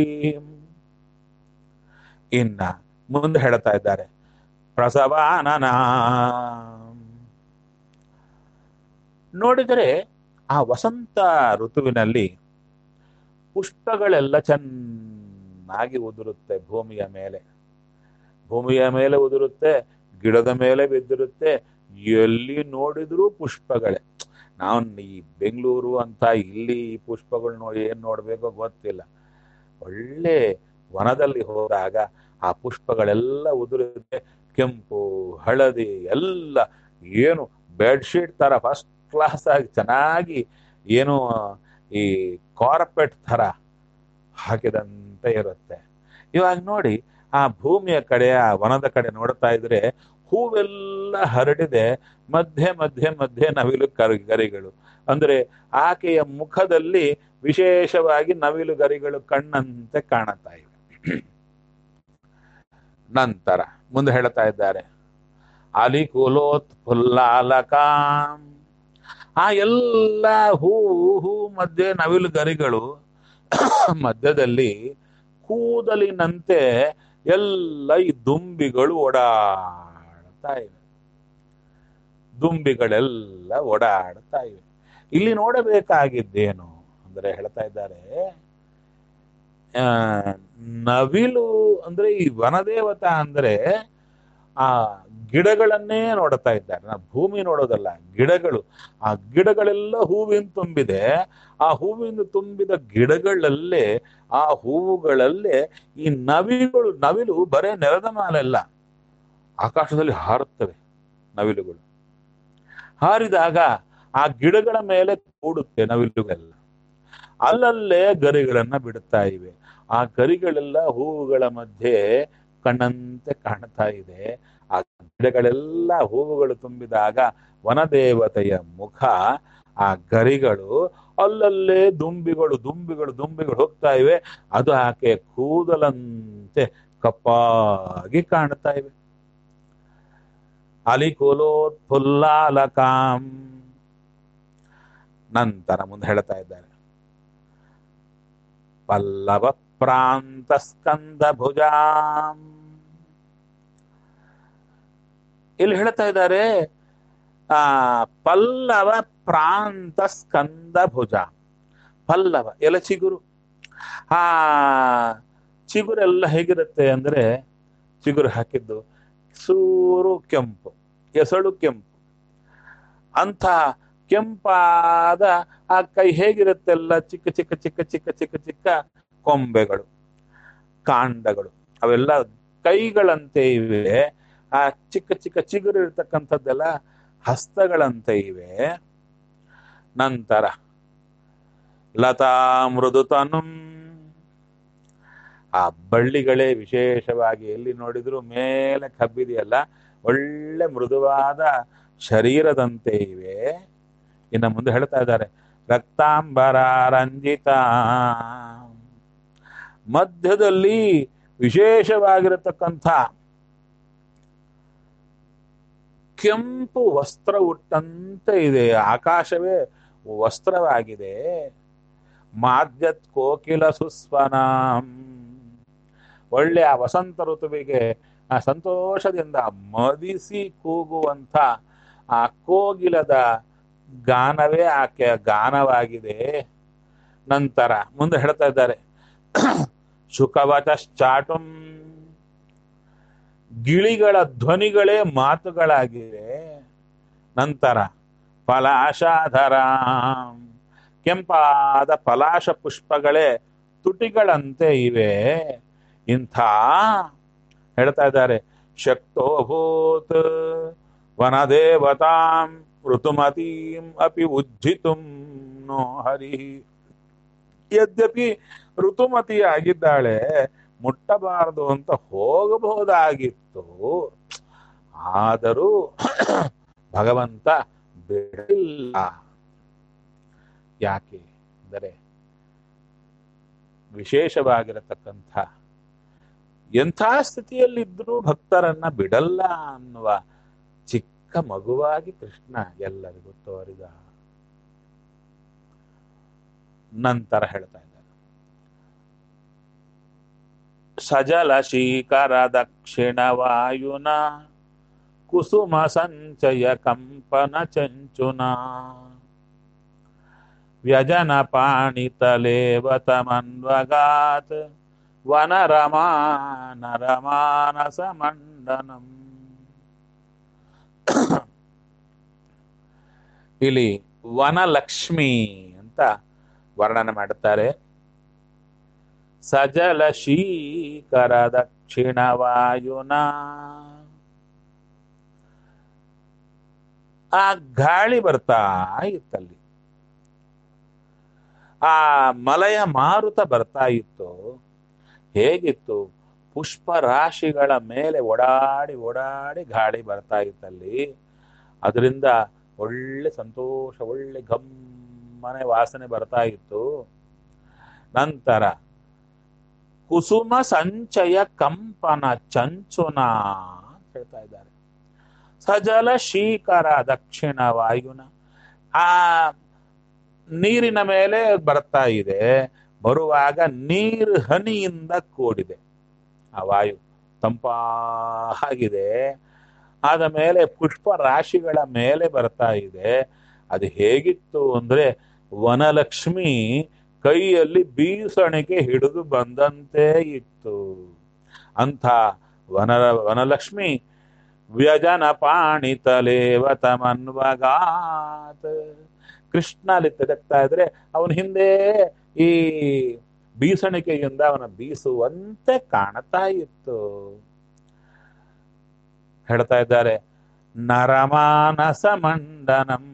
ಇನ್ನ ಮುಂದೆ ಹೇಳ್ತಾ ಇದ್ದಾರೆ ಪ್ರಸವಾನನ ನೋಡಿದರೆ ಆ ವಸಂತ ಋತುವಿನಲ್ಲಿ ಪುಷ್ಪಗಳೆಲ್ಲ ಚೆನ್ನಾಗಿ ಉದುರುತ್ತೆ ಭೂಮಿಯ ಮೇಲೆ ಭೂಮಿಯ ಮೇಲೆ ಉದುರುತ್ತೆ ಗಿಡದ ಮೇಲೆ ಬಿದ್ದಿರುತ್ತೆ ಎಲ್ಲಿ ನೋಡಿದ್ರೂ ಪುಷ್ಪಗಳೇ ನಾವು ಈ ಬೆಂಗಳೂರು ಅಂತ ಇಲ್ಲಿ ಈ ಪುಷ್ಪಗಳು ನೋಡಿ ಏನ್ ನೋಡ್ಬೇಕೋ ಗೊತ್ತಿಲ್ಲ ಒಳ್ಳೆ ವನದಲ್ಲಿ ಹೋದಾಗ ಆ ಪುಷ್ಪಗಳೆಲ್ಲ ಉದುರುತ್ತೆ ಕೆಂಪು ಹಳದಿ ಎಲ್ಲ ಏನು ಬೆಡ್ಶೀಟ್ ತರ ಫಸ್ಟ್ ಕ್ಲಾಸ್ ಆಗಿ ಚೆನ್ನಾಗಿ ಏನು ಈ ಕಾರ್ಪೆಟ್ ತರ ಹಾಕಿದಂತೆ ಇರುತ್ತೆ ಇವಾಗ ನೋಡಿ ಆ ಭೂಮಿಯ ಕಡೆ ಆ ವನದ ಕಡೆ ನೋಡ್ತಾ ಇದ್ರೆ ಹೂವೆಲ್ಲ ಹರಡಿದೆ ಮಧ್ಯೆ ಮಧ್ಯೆ ಮಧ್ಯೆ ನವಿಲು ಕರಿ ಗರಿಗಳು ಅಂದ್ರೆ ಆಕೆಯ ಮುಖದಲ್ಲಿ ವಿಶೇಷವಾಗಿ ನವಿಲು ಗರಿಗಳು ಕಣ್ಣಂತೆ ಕಾಣುತ್ತಾ ಇವೆ ನಂತರ ಮುಂದೆ ಹೇಳ್ತಾ ಇದ್ದಾರೆ ಅಲಿಕುಲೋತ್ಫುಲ್ಲಾಲಕಾಂ ಆ ಎಲ್ಲ ಹೂ ಹೂ ಮಧ್ಯೆ ನವಿಲು ಗರಿಗಳು ಮಧ್ಯದಲ್ಲಿ ಕೂದಲಿನಂತೆ ಎಲ್ಲ ಈ ದುಂಬಿಗಳು ಓಡಾಡ್ತಾ ಇವೆ ದುಂಬಿಗಳೆಲ್ಲ ಓಡಾಡ್ತಾ ಇವೆ ಇಲ್ಲಿ ನೋಡಬೇಕಾಗಿದ್ದೇನು ಅಂದ್ರೆ ಹೇಳ್ತಾ ಇದ್ದಾರೆ ಆ ನವಿಲು ಅಂದ್ರೆ ಈ ವನದೇವತ ಅಂದ್ರೆ ಆ ಗಿಡಗಳನ್ನೇ ನೋಡ್ತಾ ಇದ್ದಾರೆ ನಾ ಭೂಮಿ ನೋಡೋದಲ್ಲ ಗಿಡಗಳು ಆ ಗಿಡಗಳೆಲ್ಲ ಹೂವಿನ ತುಂಬಿದೆ ಆ ಹೂವಿನ ತುಂಬಿದ ಗಿಡಗಳಲ್ಲೇ ಆ ಹೂವುಗಳಲ್ಲೇ ಈ ನವಿಗಳು ನವಿಲು ಬರೇ ನೆಲದ ಮಾಲೆಲ್ಲ ಆಕಾಶದಲ್ಲಿ ಹಾರುತ್ತವೆ ನವಿಲುಗಳು ಹಾರಿದಾಗ ಆ ಗಿಡಗಳ ಮೇಲೆ ಕೂಡುತ್ತೆ ನವಿಲುಗಳೆಲ್ಲ ಅಲ್ಲಲ್ಲೇ ಗರಿಗಳನ್ನ ಬಿಡುತ್ತಾ ಇವೆ ಆ ಗರಿಗಳೆಲ್ಲ ಹೂವುಗಳ ಮಧ್ಯೆ ಕಣ್ಣಂತೆ ಕಾಣ್ತಾ ಇದೆ ಆ ಗಿಡಗಳೆಲ್ಲ ಹೂವುಗಳು ತುಂಬಿದಾಗ ವನದೇವತೆಯ ಮುಖ ಆ ಗರಿಗಳು ಅಲ್ಲಲ್ಲೇ ದುಂಬಿಗಳು ದುಂಬಿಗಳು ದುಂಬಿಗಳು ಹೋಗ್ತಾ ಇವೆ ಅದು ಆಕೆ ಕೂದಲಂತೆ ಕಪ್ಪಾಗಿ ಕಾಣ್ತಾ ಇವೆ ಅಲಿಕೋಲೋತ್ಫುಲ್ಲಾಲಕಾಂ ನಂತರ ಮುಂದೆ ಹೇಳ್ತಾ ಇದ್ದಾರೆ ಪಲ್ಲವ ಪ್ರಾಂತ ಸ್ಕಂದ ಭುಜಾಂ ಇಲ್ಲಿ ಹೇಳ್ತಾ ಇದ್ದಾರೆ ಆ ಪಲ್ಲವ ಪ್ರಾಂತ ಸ್ಕಂದ ಭುಜ ಪಲ್ಲವ ಎಲೆ ಚಿಗುರು ಆ ಚಿಗುರೆಲ್ಲ ಹೇಗಿರುತ್ತೆ ಅಂದ್ರೆ ಚಿಗುರು ಹಾಕಿದ್ದು ಸೂರು ಕೆಂಪು ಎಸಳು ಕೆಂಪು ಅಂತ ಕೆಂಪಾದ ಆ ಕೈ ಹೇಗಿರುತ್ತೆಲ್ಲ ಚಿಕ್ಕ ಚಿಕ್ಕ ಚಿಕ್ಕ ಚಿಕ್ಕ ಚಿಕ್ಕ ಚಿಕ್ಕ ಕೊಂಬೆಗಳು ಕಾಂಡಗಳು ಅವೆಲ್ಲ ಕೈಗಳಂತೆ ಇವೆ ಆ ಚಿಕ್ಕ ಚಿಕ್ಕ ಚಿಗುರು ಇರ್ತಕ್ಕಂಥದ್ದೆಲ್ಲ ಹಸ್ತಗಳಂತೆ ಇವೆ ನಂತರ ಲತಾ ಮೃದುತನು ಆ ಬಳ್ಳಿಗಳೇ ವಿಶೇಷವಾಗಿ ಎಲ್ಲಿ ನೋಡಿದ್ರು ಮೇಲೆ ಕಬ್ಬಿದೆಯಲ್ಲ ಒಳ್ಳೆ ಮೃದುವಾದ ಶರೀರದಂತೆ ಇವೆ ಇನ್ನು ಮುಂದೆ ಹೇಳ್ತಾ ಇದ್ದಾರೆ ರಕ್ತಾಂಬರ ರಂಜಿತ ಮಧ್ಯದಲ್ಲಿ ವಿಶೇಷವಾಗಿರತಕ್ಕಂಥ ಕೆಂಪು ವಸ್ತ್ರ ಉಟ್ಟಂತೆ ಇದೆ ಆಕಾಶವೇ ವಸ್ತ್ರವಾಗಿದೆ ಮಾದ್ಯತ್ ಕೋಕಿಲ ಸುಸ್ವನಾಂ ಒಳ್ಳೆ ಆ ವಸಂತ ಋತುವಿಗೆ ಆ ಸಂತೋಷದಿಂದ ಮದಿಸಿ ಕೂಗುವಂತ ಆ ಕೋಗಿಲದ ಗಾನವೇ ಆಕೆಯ ಗಾನವಾಗಿದೆ ನಂತರ ಮುಂದೆ ಹೇಳ್ತಾ ಇದ್ದಾರೆ ಶುಕವಚಾಟುಂ ಗಿಳಿಗಳ ಧ್ವನಿಗಳೇ ಮಾತುಗಳಾಗಿವೆ ನಂತರ ಪಲಾಶಾಧರ ಕೆಂಪಾದ ಪಲಾಶ ಪುಷ್ಪಗಳೇ ತುಟಿಗಳಂತೆ ಇವೆ ಇಂಥ ಹೇಳ್ತಾ ಇದ್ದಾರೆ ಶಕ್ತೋಭೂತ್ ವನದೇವತಾಂ ಋತುಮತೀಂ ಅಪಿ ಉಜ್ಜಿತುಂ ನೋ ಹರಿ ಯದ್ಯಪಿ ಋತುಮತಿ ಆಗಿದ್ದಾಳೆ ಮುಟ್ಟಬಾರದು ಅಂತ ಹೋಗಬಹುದಾಗಿತ್ತು ಆದರೂ ಭಗವಂತ ಬಿಡಲಿಲ್ಲ ಯಾಕೆ ಅಂದರೆ ವಿಶೇಷವಾಗಿರತಕ್ಕಂಥ ಎಂಥ ಸ್ಥಿತಿಯಲ್ಲಿದ್ರೂ ಭಕ್ತರನ್ನ ಬಿಡಲ್ಲ ಅನ್ನುವ ಚಿಕ್ಕ ಮಗುವಾಗಿ ಕೃಷ್ಣ ಎಲ್ಲರಿಗೂ ತೋರಿದ ನಂತರ ಹೇಳ್ತಾ ಇದ್ದಾರೆ ಸಜಲ ಶೀಕರ ದಕ್ಷಿಣ ವಾಯುನ ಕುಸುಮ ಸಂಚಯ ಕಂಪನ ಚಂಚುನ ವ್ಯಜನ ಪಾಣಿತಲೇವತಮನ್ವಗಾತ್ ವನರಮಾ ನರಮಾನಸ ಮಂಡನಂ ಇಲ್ಲಿ ವನಲಕ್ಷ್ಮಿ ಅಂತ ವರ್ಣನೆ ಮಾಡುತ್ತಾರೆ ಸಜಲ ಶೀಕರ ದಕ್ಷಿಣ ವಾಯುನ ಆ ಗಾಳಿ ಬರ್ತಾ ಇತ್ತಲ್ಲಿ ಆ ಮಲಯ ಮಾರುತ ಬರ್ತಾ ಇತ್ತು ಹೇಗಿತ್ತು ಪುಷ್ಪ ರಾಶಿಗಳ ಮೇಲೆ ಓಡಾಡಿ ಓಡಾಡಿ ಗಾಳಿ ಬರ್ತಾ ಇತ್ತಲ್ಲಿ ಅದರಿಂದ ಒಳ್ಳೆ ಸಂತೋಷ ಒಳ್ಳೆ ಗಮ್ಮನೆ ವಾಸನೆ ಬರ್ತಾ ಇತ್ತು ನಂತರ ಕುಸುಮ ಸಂಚಯ ಕಂಪನ ಚಂಚುನ ಅಂತ ಹೇಳ್ತಾ ಇದ್ದಾರೆ ಸಜಲ ಶೀಕರ ದಕ್ಷಿಣ ವಾಯುನ ಆ ನೀರಿನ ಮೇಲೆ ಬರ್ತಾ ಇದೆ ಬರುವಾಗ ನೀರು ಹನಿಯಿಂದ ಕೂಡಿದೆ ಆ ವಾಯು ತಂಪಾಗಿದೆ ಆದ ಮೇಲೆ ಪುಷ್ಪ ರಾಶಿಗಳ ಮೇಲೆ ಬರ್ತಾ ಇದೆ ಅದು ಹೇಗಿತ್ತು ಅಂದ್ರೆ ವನಲಕ್ಷ್ಮಿ ಕೈಯಲ್ಲಿ ಬೀಸಣಿಗೆ ಹಿಡಿದು ಬಂದಂತೆ ಇತ್ತು ಅಂಥ ವನ ವನಲಕ್ಷ್ಮಿ ವ್ಯಜನ ಪಾಣಿತಲೇವ ತಮನ್ವಗಾತ್ ಕೃಷ್ಣ ಅಲ್ಲಿ ತೆಗೆಗ್ತಾ ಇದ್ರೆ ಅವನ ಹಿಂದೆ ಈ ಬೀಸಣಿಕೆಯಿಂದ ಅವನ ಬೀಸುವಂತೆ ಕಾಣ್ತಾ ಇತ್ತು ಹೇಳ್ತಾ ಇದ್ದಾರೆ ನರಮಾನಸ ಮಂಡನಂ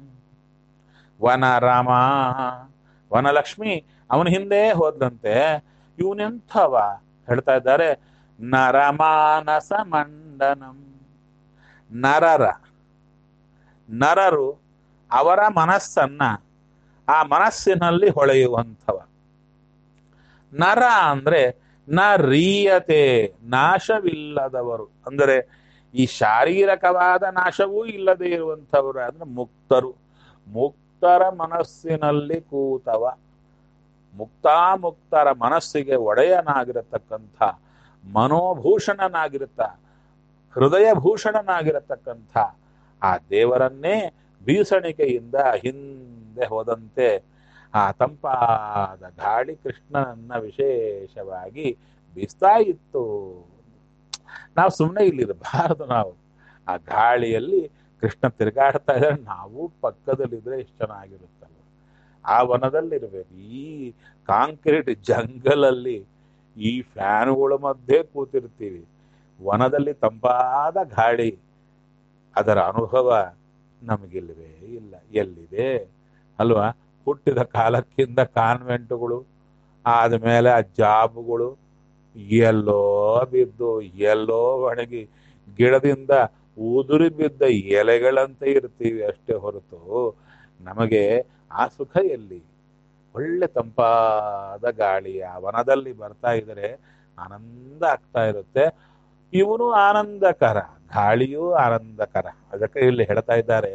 ವನರಮ ವನಲಕ್ಷ್ಮಿ ಅವನ ಹಿಂದೆ ಹೋದಂತೆ ಇವನೆಂಥವ ಹೇಳ್ತಾ ಇದ್ದಾರೆ ನರಮಾನಸ ಮಂಡನಂ ನರರ ನರರು ಅವರ ಮನಸ್ಸನ್ನ ಆ ಮನಸ್ಸಿನಲ್ಲಿ ಹೊಳೆಯುವಂಥವ ನರ ಅಂದ್ರೆ ನ ರೀಯತೆ ನಾಶವಿಲ್ಲದವರು ಅಂದರೆ ಈ ಶಾರೀರಕವಾದ ನಾಶವೂ ಇಲ್ಲದೆ ಇರುವಂಥವರು ಅಂದ್ರೆ ಮುಕ್ತರು ಮುಕ್ತರ ಮನಸ್ಸಿನಲ್ಲಿ ಕೂತವ ಮುಕ್ತಾಮುಕ್ತರ ಮನಸ್ಸಿಗೆ ಒಡೆಯನಾಗಿರತಕ್ಕಂಥ ಮನೋಭೂಷಣನಾಗಿರುತ್ತ ಹೃದಯ ಭೂಷಣನಾಗಿರತಕ್ಕಂಥ ಆ ದೇವರನ್ನೇ ಬೀಸಣಿಕೆಯಿಂದ ಹಿಂದೆ ಹೋದಂತೆ ಆ ತಂಪಾದ ಗಾಳಿ ಕೃಷ್ಣನನ್ನ ವಿಶೇಷವಾಗಿ ಬೀಸ್ತಾ ಇತ್ತು ನಾವು ಸುಮ್ಮನೆ ಇಲ್ಲಿರಬಾರದು ನಾವು ಆ ಗಾಳಿಯಲ್ಲಿ ಕೃಷ್ಣ ತಿರುಗಾಡ್ತಾ ಇದ್ರೆ ನಾವು ಪಕ್ಕದಲ್ಲಿದ್ರೆ ಎಷ್ಟು ಚೆನ್ನಾಗಿರುತ್ತಲ್ವ ಆ ವನದಲ್ಲಿರ್ಬೇಕು ಈ ಕಾಂಕ್ರೀಟ್ ಜಂಗಲಲ್ಲಿ ಈ ಫ್ಯಾನ್ಗಳ ಮಧ್ಯೆ ಕೂತಿರ್ತೀವಿ ವನದಲ್ಲಿ ತಂಪಾದ ಗಾಳಿ ಅದರ ಅನುಭವ ನಮಗಿಲ್ವೇ ಇಲ್ಲ ಎಲ್ಲಿದೆ ಅಲ್ವಾ ಹುಟ್ಟಿದ ಕಾಲಕ್ಕಿಂತ ಕಾನ್ವೆಂಟ್ಗಳು ಆದಮೇಲೆ ಆ ಜಾಬ್ಗಳು ಎಲ್ಲೋ ಬಿದ್ದು ಎಲ್ಲೋ ಒಣಗಿ ಗಿಡದಿಂದ ಉದುರಿ ಬಿದ್ದ ಎಲೆಗಳಂತೆ ಇರ್ತೀವಿ ಅಷ್ಟೇ ಹೊರತು ನಮಗೆ ಆ ಸುಖ ಎಲ್ಲಿ ಒಳ್ಳೆ ತಂಪಾದ ಗಾಳಿ ಆ ವನದಲ್ಲಿ ಬರ್ತಾ ಇದ್ರೆ ಆನಂದ ಆಗ್ತಾ ಇರುತ್ತೆ ಇವನು ಆನಂದಕರ ಗಾಳಿಯೂ ಆನಂದಕರ ಅದಕ್ಕೆ ಇಲ್ಲಿ ಹೇಳ್ತಾ ಇದ್ದಾರೆ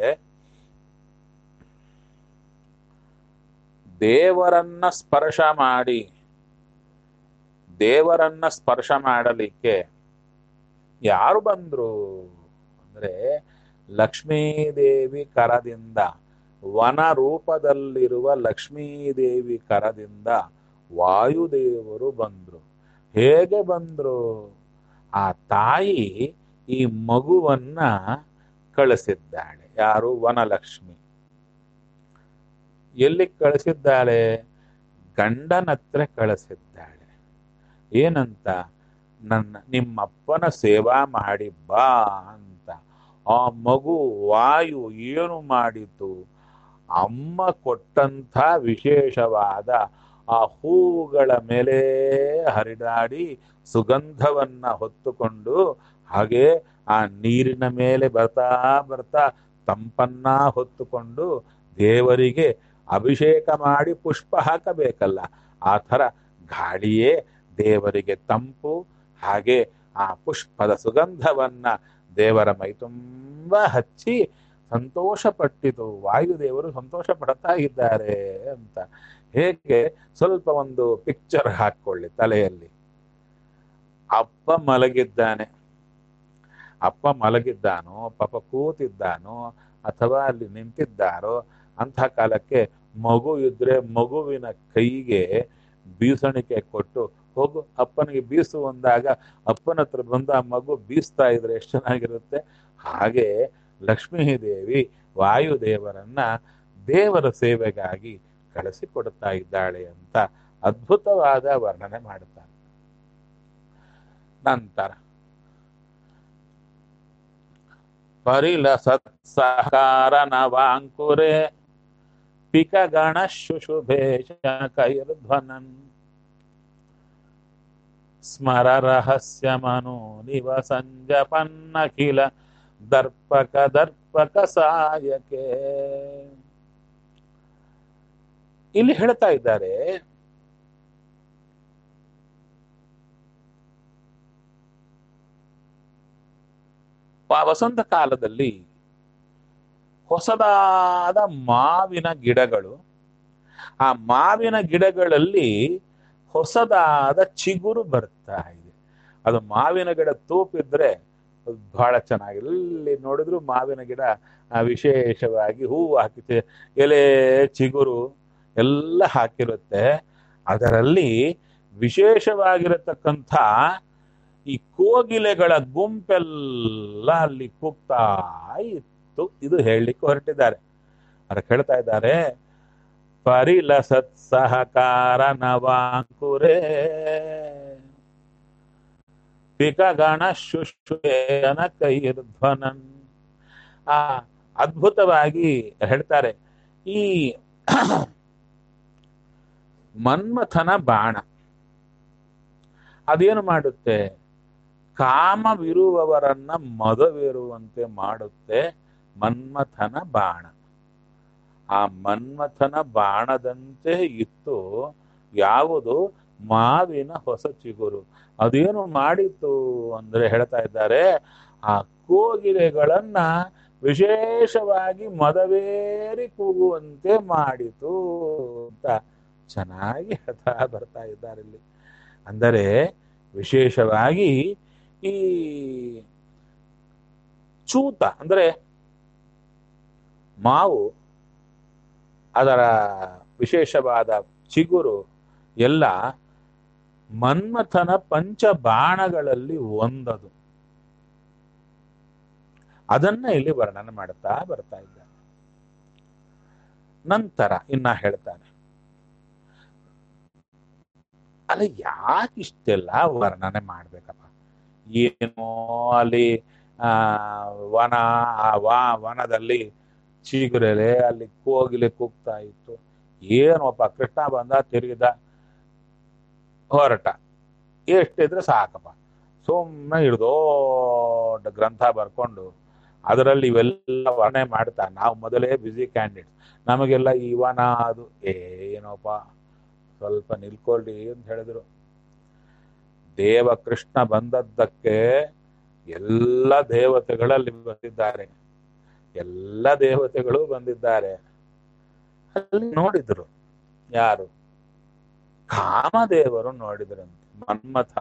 ದೇವರನ್ನ ಸ್ಪರ್ಶ ಮಾಡಿ ದೇವರನ್ನ ಸ್ಪರ್ಶ ಮಾಡಲಿಕ್ಕೆ ಯಾರು ಬಂದ್ರು ಅಂದ್ರೆ ಲಕ್ಷ್ಮೀದೇವಿ ಕರದಿಂದ ವನ ರೂಪದಲ್ಲಿರುವ ಲಕ್ಷ್ಮೀದೇವಿ ಕರದಿಂದ ವಾಯುದೇವರು ಬಂದ್ರು ಹೇಗೆ ಬಂದ್ರು ಆ ತಾಯಿ ಈ ಮಗುವನ್ನ ಕಳಿಸಿದ್ದಾಳೆ ಯಾರು ವನಲಕ್ಷ್ಮಿ ಎಲ್ಲಿ ಕಳಿಸಿದ್ದಾಳೆ ಗಂಡನತ್ರ ಕಳಿಸಿದ್ದಾಳೆ ಏನಂತ ನನ್ನ ನಿಮ್ಮಪ್ಪನ ಸೇವಾ ಮಾಡಿ ಬಾ ಅಂತ ಆ ಮಗು ವಾಯು ಏನು ಮಾಡಿತು ಅಮ್ಮ ಕೊಟ್ಟಂಥ ವಿಶೇಷವಾದ ಆ ಹೂವುಗಳ ಮೇಲೆ ಹರಿದಾಡಿ ಸುಗಂಧವನ್ನ ಹೊತ್ತುಕೊಂಡು ಹಾಗೆ ಆ ನೀರಿನ ಮೇಲೆ ಬರ್ತಾ ಬರ್ತಾ ತಂಪನ್ನ ಹೊತ್ತುಕೊಂಡು ದೇವರಿಗೆ ಅಭಿಷೇಕ ಮಾಡಿ ಪುಷ್ಪ ಹಾಕಬೇಕಲ್ಲ ಆ ಥರ ಗಾಳಿಯೇ ದೇವರಿಗೆ ತಂಪು ಹಾಗೆ ಆ ಪುಷ್ಪದ ಸುಗಂಧವನ್ನ ದೇವರ ಮೈ ತುಂಬ ಹಚ್ಚಿ ಸಂತೋಷ ಪಟ್ಟಿತು ವಾಯುದೇವರು ಸಂತೋಷ ಪಡ್ತಾ ಇದ್ದಾರೆ ಅಂತ ಹೇಗೆ ಸ್ವಲ್ಪ ಒಂದು ಪಿಕ್ಚರ್ ಹಾಕೊಳ್ಳಿ ತಲೆಯಲ್ಲಿ ಅಪ್ಪ ಮಲಗಿದ್ದಾನೆ ಅಪ್ಪ ಮಲಗಿದ್ದಾನೋ ಪಾಪ ಕೂತಿದ್ದಾನೋ ಅಥವಾ ಅಲ್ಲಿ ನಿಂತಿದ್ದಾರೋ ಅಂಥ ಕಾಲಕ್ಕೆ ಮಗು ಇದ್ರೆ ಮಗುವಿನ ಕೈಗೆ ಬೀಸಣಿಕೆ ಕೊಟ್ಟು ಹೋಗು ಅಪ್ಪನಿಗೆ ಬೀಸು ಅಂದಾಗ ಅಪ್ಪನ ಹತ್ರ ಬಂದು ಆ ಮಗು ಬೀಸ್ತಾ ಇದ್ರೆ ಎಷ್ಟು ಚೆನ್ನಾಗಿರುತ್ತೆ ಹಾಗೆ ಲಕ್ಷ್ಮೀ ದೇವಿ ವಾಯುದೇವರನ್ನ ದೇವರ ಸೇವೆಗಾಗಿ ಕಳಿಸಿಕೊಡ್ತಾ ಇದ್ದಾಳೆ ಅಂತ ಅದ್ಭುತವಾದ ವರ್ಣನೆ ಮಾಡುತ್ತಾರೆ ನಂತರ ಪರಿಲ ಸತ್ಸಹಕಾರ ನವಾಂಕುರೆ ಪಿಕಗಣ ಶುಶುಭೇಶ ಕೈರ್ಧ್ವನನ್ ಸ್ಮರ ರಹಸ್ಯ ಮನೋ ನಿವಸಂಜಪನ್ನಖಿಲ ದರ್ಪಕ ದರ್ಪಕ ಸಾಯಕೆ ಇಲ್ಲಿ ಹೇಳ್ತಾ ಇದ್ದಾರೆ ವ- ವಸಂತ ಕಾಲದಲ್ಲಿ ಹೊಸದಾದ ಮಾವಿನ ಗಿಡಗಳು ಆ ಮಾವಿನ ಗಿಡಗಳಲ್ಲಿ ಹೊಸದಾದ ಚಿಗುರು ಬರ್ತಾ ಇದೆ ಅದು ಮಾವಿನ ಗಿಡ ತೂಪಿದ್ರೆ ಅದು ಬಹಳ ಚೆನ್ನಾಗಿದೆ ಎಲ್ಲಿ ನೋಡಿದ್ರು ಮಾವಿನ ಗಿಡ ಆ, ವಿಶೇಷವಾಗಿ ಹೂವು ಹಾಕಿತೆ ಎಲೆ ಚಿಗುರು ಎಲ್ಲ ಹಾಕಿರುತ್ತೆ ಅದರಲ್ಲಿ ವಿಶೇಷವಾಗಿರತಕ್ಕಂಥ ಈ ಕೋಗಿಲೆಗಳ ಗುಂಪೆಲ್ಲ ಅಲ್ಲಿ ಕೂಗ್ತಾ ಇತ್ತು ಇದು ಹೇಳಲಿಕ್ಕೆ ಹೊರಟಿದ್ದಾರೆ ಅದಕ್ಕೆ ಹೇಳ್ತಾ ಇದ್ದಾರೆ ಪರಿಲ ಸತ್ಸಹಕಾರ ನವಾಂಕುರೇ ಪಿಕಗಣ ಶುಶ್ರುಯನ ಕೈರ್ಧ್ವನನ್ ಆ ಅದ್ಭುತವಾಗಿ ಹೇಳ್ತಾರೆ ಈ ಮನ್ಮಥನ ಬಾಣ ಅದೇನು ಮಾಡುತ್ತೆ ಕಾಮವಿರುವವರನ್ನ ಮದವಿರುವಂತೆ ಮಾಡುತ್ತೆ ಮನ್ಮಥನ ಬಾಣ ಆ ಮನ್ಮಥನ ಬಾಣದಂತೆ ಇತ್ತು ಯಾವುದು ಮಾವಿನ ಹೊಸ ಚಿಗುರು ಅದೇನು ಮಾಡಿತ್ತು ಅಂದ್ರೆ ಹೇಳ್ತಾ ಇದ್ದಾರೆ ಆ ಕೋಗಿಲೆಗಳನ್ನ ವಿಶೇಷವಾಗಿ ಮದವೇರಿ ಕೂಗುವಂತೆ ಮಾಡಿತು ಅಂತ ಚೆನ್ನಾಗಿ ಹೇಳ್ತಾ ಬರ್ತಾ ಇದ್ದಾರೆ ಇಲ್ಲಿ ಅಂದರೆ ವಿಶೇಷವಾಗಿ ಈ ಚೂತ ಅಂದ್ರೆ ಮಾವು ಅದರ ವಿಶೇಷವಾದ ಚಿಗುರು ಎಲ್ಲ ಮನ್ಮಥನ ಪಂಚಬಾಣಗಳಲ್ಲಿ ಒಂದದು ಅದನ್ನ ಇಲ್ಲಿ ವರ್ಣನೆ ಮಾಡುತ್ತಾ ಬರ್ತಾ ಇದ್ದಾರೆ ನಂತರ ಇನ್ನ ಹೇಳ್ತಾನೆ ಅಲ್ಲ ಯಾಕೆ ಇಷ್ಟೆಲ್ಲ ವರ್ಣನೆ ಮಾಡ್ಬೇಕಪ್ಪ ಏನೋ ಅಲ್ಲಿ ಆ ವನ ಆ ವಾ ವನದಲ್ಲಿ ಚಿಗುರೆಲೆ ಅಲ್ಲಿ ಕೋಗಿಲೆ ಕೂಗ್ತಾ ಇತ್ತು ಏನೋಪ್ಪ ಕೃಷ್ಣ ಬಂದ ತಿರುಗಿದ ಹೊರಟ ಎಷ್ಟಿದ್ರೆ ಸಾಕಪ್ಪ ಸುಮ್ಮನೆ ಹಿಡ್ದೋಡ್ಡ ಗ್ರಂಥ ಬರ್ಕೊಂಡು ಅದರಲ್ಲಿ ಇವೆಲ್ಲ ವರ್ಣನೆ ಮಾಡ್ತಾ ನಾವು ಮೊದಲೇ ಬ್ಯುಸಿ ಕ್ಯಾಂಡಿಡೇಟ್ ನಮಗೆಲ್ಲ ಈ ವನ ಅದು ಏನೋಪ್ಪ ಸ್ವಲ್ಪ ನಿಲ್ಕೊಳ್ಳಿ ಅಂತ ಹೇಳಿದ್ರು ದೇವ ಕೃಷ್ಣ ಬಂದದ್ದಕ್ಕೆ ಎಲ್ಲ ದೇವತೆಗಳಲ್ಲಿ ಬಂದಿದ್ದಾರೆ ಎಲ್ಲ ದೇವತೆಗಳು ಬಂದಿದ್ದಾರೆ ಅಲ್ಲಿ ನೋಡಿದ್ರು ಯಾರು ಕಾಮದೇವರು ನೋಡಿದ್ರಂತೆ ಮನ್ಮಥ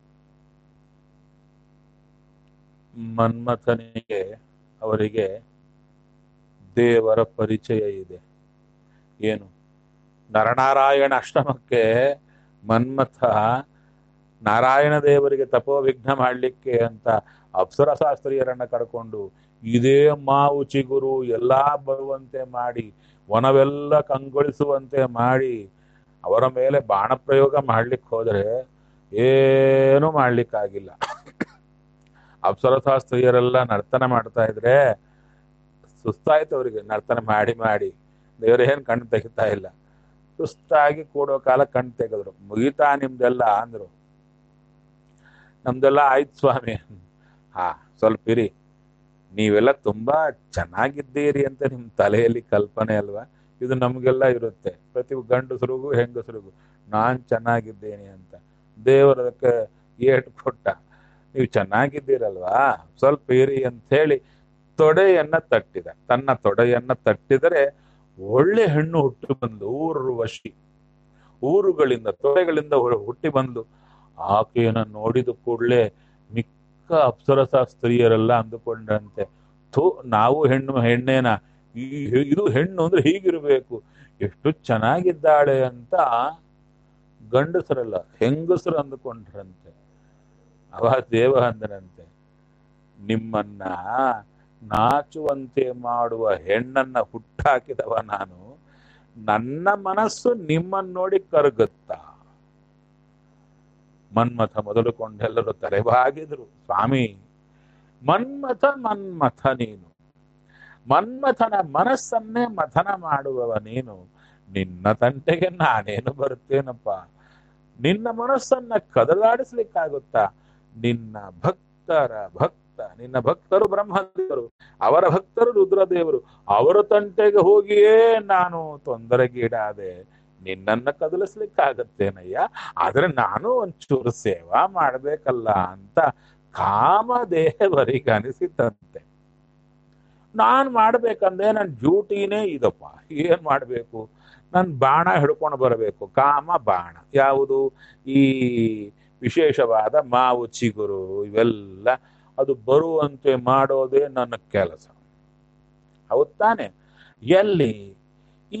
ಮನ್ಮಥನಿಗೆ ಅವರಿಗೆ ದೇವರ ಪರಿಚಯ ಇದೆ ಏನು ನರನಾರಾಯಣ ಅಷ್ಟಮಕ್ಕೆ ಮನ್ಮಥ ನಾರಾಯಣ ದೇವರಿಗೆ ತಪೋವಿಘ್ನ ಮಾಡಲಿಕ್ಕೆ ಅಂತ ಅಪ್ಸರಶಾಸ್ತ್ರೀಯರನ್ನ ಕರ್ಕೊಂಡು ಇದೇ ಮಾವು ಚಿಗುರು ಎಲ್ಲಾ ಬರುವಂತೆ ಮಾಡಿ ವನವೆಲ್ಲ ಕಂಗೊಳಿಸುವಂತೆ ಮಾಡಿ ಅವರ ಮೇಲೆ ಬಾಣ ಪ್ರಯೋಗ ಮಾಡ್ಲಿಕ್ಕೆ ಹೋದ್ರೆ ಏನು ಮಾಡ್ಲಿಕ್ಕಾಗಿಲ್ಲ ಅಪ್ಸರಶಾಸ್ತ್ರೀಯರೆಲ್ಲ ನರ್ತನ ಮಾಡ್ತಾ ಇದ್ರೆ ಸುಸ್ತಾಯ್ತು ಅವರಿಗೆ ನರ್ತನ ಮಾಡಿ ಮಾಡಿ ದೇವರೇನ್ ಕಣ್ಣು ತೆಗಿತಾ ಇಲ್ಲ ಸುಸ್ತಾಗಿ ಕೂಡೋ ಕಾಲ ಕಣ್ಣು ತೆಗೆದ್ರು ಮುಗಿತಾ ನಿಮ್ದೆಲ್ಲ ಅಂದ್ರು ನಮ್ದೆಲ್ಲ ಆಯ್ತು ಸ್ವಾಮಿ ಹಾ ಸ್ವಲ್ಪ ಇರಿ ನೀವೆಲ್ಲ ತುಂಬಾ ಚೆನ್ನಾಗಿದ್ದೀರಿ ಅಂತ ನಿಮ್ ತಲೆಯಲ್ಲಿ ಕಲ್ಪನೆ ಅಲ್ವಾ ಇದು ನಮ್ಗೆಲ್ಲ ಇರುತ್ತೆ ಪ್ರತಿ ಗಂಡಸರಿಗೂ ಹೆಂಗಸರಿಗೂ ನಾನ್ ಚೆನ್ನಾಗಿದ್ದೇನೆ ಅಂತ ದೇವರದಕ್ಕೆ ಏಟ್ ಕೊಟ್ಟ ನೀವು ಚೆನ್ನಾಗಿದ್ದೀರಲ್ವಾ ಸ್ವಲ್ಪ ಇರಿ ಅಂತ ಹೇಳಿ ತೊಡೆಯನ್ನ ತಟ್ಟಿದ ತನ್ನ ತೊಡೆಯನ್ನ ತಟ್ಟಿದರೆ ಒಳ್ಳೆ ಹೆಣ್ಣು ಹುಟ್ಟಿ ಬಂದು ಊರು ವಶಿ ಊರುಗಳಿಂದ ತೊಡೆಗಳಿಂದ ಹೊ- ಹುಟ್ಟಿ ಬಂದು ಆಕೆಯನ್ನ ನೋಡಿದ ಕೂಡಲೇ ಮಿಕ್ಕ ಅಪ್ಸರಸ ಸ್ತ್ರೀಯರೆಲ್ಲ ಅಂದುಕೊಂಡಂತೆ ಥೂ ನಾವು ಹೆಣ್ಣು ಹೆಣ್ಣೇನ ಈ ಇದು ಹೆಣ್ಣು ಅಂದ್ರೆ ಹೀಗಿರ್ಬೇಕು ಎಷ್ಟು ಚೆನ್ನಾಗಿದ್ದಾಳೆ ಅಂತ ಗಂಡಸರಲ್ಲ ಹೆಂಗಸರು ಅಂದುಕೊಂಡ್ರಂತೆ ಅವ ದೇವ ಅಂದನಂತೆ ನಿಮ್ಮನ್ನ ನಾಚುವಂತೆ ಮಾಡುವ ಹೆಣ್ಣನ್ನ ಹುಟ್ಟಾಕಿದವ ನಾನು ನನ್ನ ಮನಸ್ಸು ನಿಮ್ಮನ್ನ ನೋಡಿ ಕರಗುತ್ತ ಮನ್ಮಥ ಮೊದಲುಕೊಂಡೆಲ್ಲರೂ ತಲೆಬಾಗಿದ್ರು ಸ್ವಾಮಿ ಮನ್ಮಥ ಮನ್ಮಥ ನೀನು ಮನ್ಮಥನ ಮನಸ್ಸನ್ನೇ ಮಥನ ಮಾಡುವವ ನೀನು ನಿನ್ನ ತಂಟೆಗೆ ನಾನೇನು ಬರುತ್ತೇನಪ್ಪ ನಿನ್ನ ಮನಸ್ಸನ್ನ ಕದಲಾಡಿಸ್ಲಿಕ್ಕಾಗುತ್ತಾ ನಿನ್ನ ಭಕ್ತರ ಭಕ್ತ ನಿನ್ನ ಭಕ್ತರು ಬ್ರಹ್ಮದೇವರು ಅವರ ಭಕ್ತರು ರುದ್ರದೇವರು ಅವರ ತಂಟೆಗೆ ಹೋಗಿಯೇ ನಾನು ತೊಂದರೆಗೀಡಾದೆ ನಿನ್ನನ್ನ ಕದಲಿಸ್ಲಿಕ್ಕಾಗತ್ತೇನಯ್ಯ ಆದ್ರೆ ನಾನು ಒಂಚೂರು ಸೇವಾ ಮಾಡ್ಬೇಕಲ್ಲ ಅಂತ ಕಾಮದೇವರಿಗೆ ಅನಿಸಿತಂತೆ ನಾನ್ ಮಾಡ್ಬೇಕಂದ್ರೆ ನನ್ನ ಡ್ಯೂಟಿನೇ ಇದಪ್ಪ ಏನ್ ಮಾಡ್ಬೇಕು ನನ್ ಬಾಣ ಹಿಡ್ಕೊಂಡು ಬರಬೇಕು ಕಾಮ ಬಾಣ ಯಾವುದು ಈ ವಿಶೇಷವಾದ ಮಾವು ಚಿಗುರು ಇವೆಲ್ಲ ಅದು ಬರುವಂತೆ ಮಾಡೋದೇ ನನ್ನ ಕೆಲಸ ಹೌದ್ ತಾನೆ ಎಲ್ಲಿ ಈ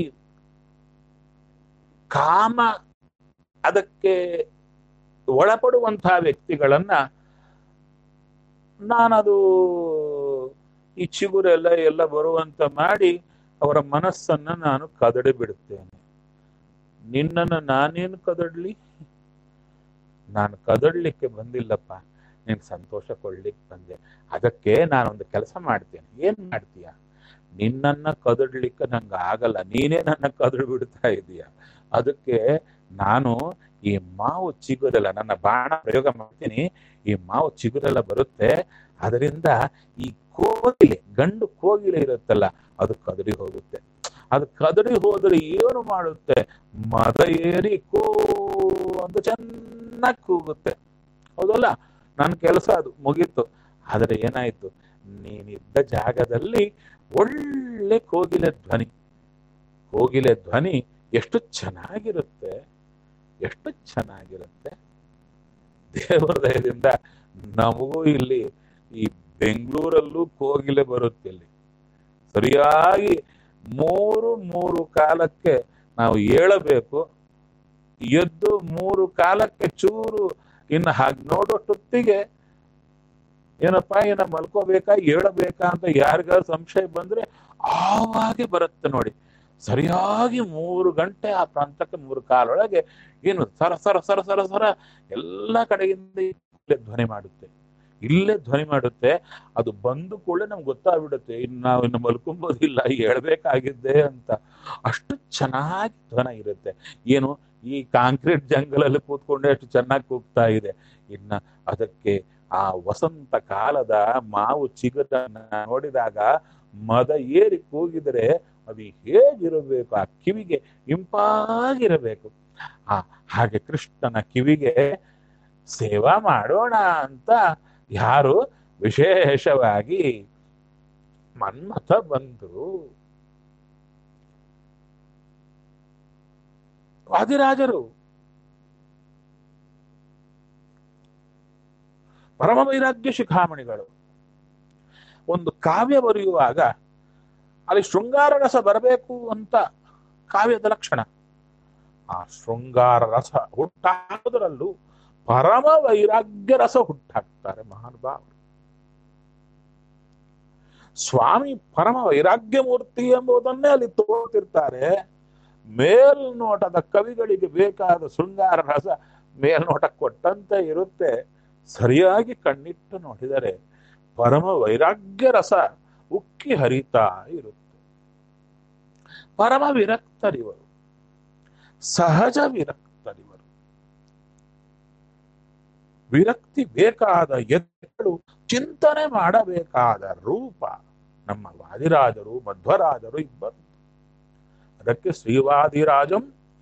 ಕಾಮ ಅದಕ್ಕೆ ಒಳಪಡುವಂತಹ ವ್ಯಕ್ತಿಗಳನ್ನ ನಾನದು ಈ ಚಿಗುರೆಲ್ಲ ಎಲ್ಲ ಬರುವಂತ ಮಾಡಿ ಅವರ ಮನಸ್ಸನ್ನ ನಾನು ಕದಡಿ ಬಿಡುತ್ತೇನೆ ನಿನ್ನನ್ನು ನಾನೇನು ಕದಡ್ಲಿ ನಾನು ಕದಡ್ಲಿಕ್ಕೆ ಬಂದಿಲ್ಲಪ್ಪ ನಿನ್ ಸಂತೋಷ ಕೊಡ್ಲಿಕ್ಕೆ ಬಂದೆ ಅದಕ್ಕೆ ನಾನೊಂದು ಕೆಲಸ ಮಾಡ್ತೇನೆ ಏನ್ ಮಾಡ್ತೀಯ ನಿನ್ನನ್ನ ಕದಡ್ಲಿಕ್ಕೆ ನಂಗೆ ಆಗಲ್ಲ ನೀನೇ ನನ್ನ ಕದಡ್ ಬಿಡ್ತಾ ಇದೀಯ ಅದಕ್ಕೆ ನಾನು ಈ ಮಾವು ಚಿಗುರೆಲ್ಲ ನನ್ನ ಬಾಣ ಪ್ರಯೋಗ ಮಾಡ್ತೀನಿ ಈ ಮಾವು ಚಿಗುರೆಲ್ಲ ಬರುತ್ತೆ ಅದರಿಂದ ಈ ಕೋಗಿಲೆ ಗಂಡು ಕೋಗಿಲೆ ಇರುತ್ತಲ್ಲ ಅದು ಕದಡಿ ಹೋಗುತ್ತೆ ಅದು ಕದಡಿ ಹೋದ್ರೆ ಏನು ಮಾಡುತ್ತೆ ಮದ ಏರಿ ಕೋ ಅಂತ ಚೆನ್ನಾಗಿ ಕೂಗುತ್ತೆ ಹೌದಲ್ಲ ನನ್ನ ಕೆಲಸ ಅದು ಮುಗೀತು ಆದ್ರೆ ಏನಾಯ್ತು ನೀನಿದ್ದ ಜಾಗದಲ್ಲಿ ಒಳ್ಳೆ ಕೋಗಿಲೆ ಧ್ವನಿ ಕೋಗಿಲೆ ಧ್ವನಿ ಎಷ್ಟು ಚೆನ್ನಾಗಿರುತ್ತೆ ಎಷ್ಟು ಚೆನ್ನಾಗಿರುತ್ತೆ ದೇವರ ದಯದಿಂದ ನಮಗೂ ಇಲ್ಲಿ ಈ ಬೆಂಗಳೂರಲ್ಲೂ ಕೋಗಿಲೆ ಬರುತ್ತೆ ಇಲ್ಲಿ ಸರಿಯಾಗಿ ಮೂರು ಮೂರು ಕಾಲಕ್ಕೆ ನಾವು ಏಳಬೇಕು ಎದ್ದು ಮೂರು ಕಾಲಕ್ಕೆ ಚೂರು ಇನ್ನು ಹಾಗೆ ನೋಡೋಷ್ಟೊತ್ತಿಗೆ ಏನಪ್ಪಾ ಏನ ಮಲ್ಕೋಬೇಕಾ ಏಳಬೇಕಾ ಅಂತ ಯಾರಿಗಾರ ಸಂಶಯ ಬಂದ್ರೆ ಆವಾಗೆ ಬರುತ್ತೆ ನೋಡಿ ಸರಿಯಾಗಿ ಮೂರು ಗಂಟೆ ಆ ಪ್ರಾಂತಕ್ಕೆ ಮೂರು ಕಾಲೊಳಗೆ ಏನು ಸರ ಸರ ಸರ ಸರ ಸರ ಎಲ್ಲ ಕಡೆಯಿಂದ ಇಲ್ಲೇ ಧ್ವನಿ ಮಾಡುತ್ತೆ ಇಲ್ಲೇ ಧ್ವನಿ ಮಾಡುತ್ತೆ ಅದು ಬಂದು ಕೂಡಲೇ ನಮ್ಗೆ ಗೊತ್ತಾಗ್ಬಿಡುತ್ತೆ ಇನ್ನು ನಾವು ಇನ್ನು ಮಲ್ಕೊಂಬೋದಿಲ್ಲ ಹೇಳ್ಬೇಕಾಗಿದ್ದೆ ಅಂತ ಅಷ್ಟು ಚೆನ್ನಾಗಿ ಧ್ವನ ಇರುತ್ತೆ ಏನು ಈ ಕಾಂಕ್ರೀಟ್ ಜಂಗಲಲ್ಲಿ ಕೂತ್ಕೊಂಡೆ ಅಷ್ಟು ಚೆನ್ನಾಗಿ ಕೂಗ್ತಾ ಇದೆ ಇನ್ನ ಅದಕ್ಕೆ ಆ ವಸಂತ ಕಾಲದ ಮಾವು ಚಿಗುರನ್ನ ನೋಡಿದಾಗ ಮದ ಏರಿ ಕೂಗಿದರೆ ಅದು ಹೇಗಿರಬೇಕು ಆ ಕಿವಿಗೆ ಇಂಪಾಗಿರಬೇಕು ಆ ಹಾಗೆ ಕೃಷ್ಣನ ಕಿವಿಗೆ ಸೇವಾ ಮಾಡೋಣ ಅಂತ ಯಾರು ವಿಶೇಷವಾಗಿ ಮನ್ಮಥ ಬಂದರು ವಾದಿರಾಜರು ಪರಮ ವೈರಾಗ್ಯ ಶಿಖಾಮಣಿಗಳು ಒಂದು ಕಾವ್ಯ ಬರೆಯುವಾಗ ಅಲ್ಲಿ ಶೃಂಗಾರ ರಸ ಬರಬೇಕು ಅಂತ ಕಾವ್ಯದ ಲಕ್ಷಣ ಆ ಶೃಂಗಾರ ರಸ ಹುಟ್ಟಾಕೋದ್ರಲ್ಲೂ ಪರಮ ವೈರಾಗ್ಯ ರಸ ಹುಟ್ಟಾಕ್ತಾರೆ ಮಹಾನುಭಾವರು ಸ್ವಾಮಿ ಪರಮ ವೈರಾಗ್ಯ ಮೂರ್ತಿ ಎಂಬುದನ್ನೇ ಅಲ್ಲಿ ತೋರ್ತಿರ್ತಾರೆ ಮೇಲ್ನೋಟದ ಕವಿಗಳಿಗೆ ಬೇಕಾದ ಶೃಂಗಾರ ರಸ ಮೇಲ್ನೋಟ ಕೊಟ್ಟಂತೆ ಇರುತ್ತೆ ಸರಿಯಾಗಿ ಕಣ್ಣಿಟ್ಟು ನೋಡಿದರೆ ಪರಮ ವೈರಾಗ್ಯ ರಸ ಉಕ್ಕಿ ಹರಿತಾ ಇರುತ್ತೆ ಪರಮ ವಿರಕ್ತರಿವರು ಸಹಜ ವಿರಕ್ತರಿವರು ವಿರಕ್ತಿ ಬೇಕಾದ ಎತ್ತಳು ಚಿಂತನೆ ಮಾಡಬೇಕಾದ ರೂಪ ನಮ್ಮ ವಾದಿರಾಜರು ಮಧ್ವರಾಜರು ಇಬ್ಬರು ಅದಕ್ಕೆ ಶ್ರೀವಾದಿರಾಜಂ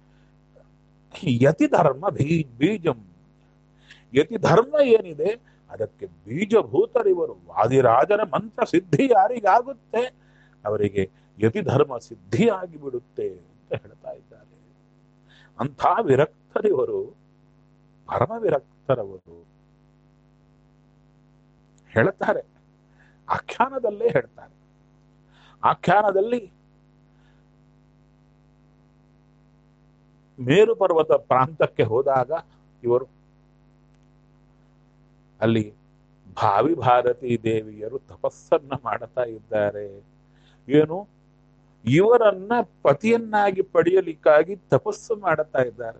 ಯತಿ ಧರ್ಮ ಬೀ ಬೀಜಂ ಯತಿ ಧರ್ಮ ಏನಿದೆ ಅದಕ್ಕೆ ಬೀಜಭೂತರಿವರು ವಾದಿರಾಜನ ಮಂತ್ರ ಸಿದ್ಧಿ ಯಾರಿಗಾಗುತ್ತೆ ಅವರಿಗೆ ಯತಿ ಧರ್ಮ ಸಿದ್ಧಿಯಾಗಿ ಬಿಡುತ್ತೆ ಅಂತ ಹೇಳ್ತಾ ಇದ್ದಾರೆ ಅಂಥ ವಿರಕ್ತರಿವರು ಪರಮ ವಿರಕ್ತರವರು ಹೇಳ್ತಾರೆ ಆಖ್ಯಾನದಲ್ಲೇ ಹೇಳ್ತಾರೆ ಆಖ್ಯಾನದಲ್ಲಿ ಮೇರು ಪರ್ವತ ಪ್ರಾಂತಕ್ಕೆ ಹೋದಾಗ ಇವರು ಅಲ್ಲಿ ಭಾವಿ ಭಾರತಿ ದೇವಿಯರು ತಪಸ್ಸನ್ನ ಮಾಡುತ್ತಾ ಇದ್ದಾರೆ ಏನು ಇವರನ್ನ ಪತಿಯನ್ನಾಗಿ ಪಡೆಯಲಿಕ್ಕಾಗಿ ತಪಸ್ಸು ಮಾಡುತ್ತಾ ಇದ್ದಾರೆ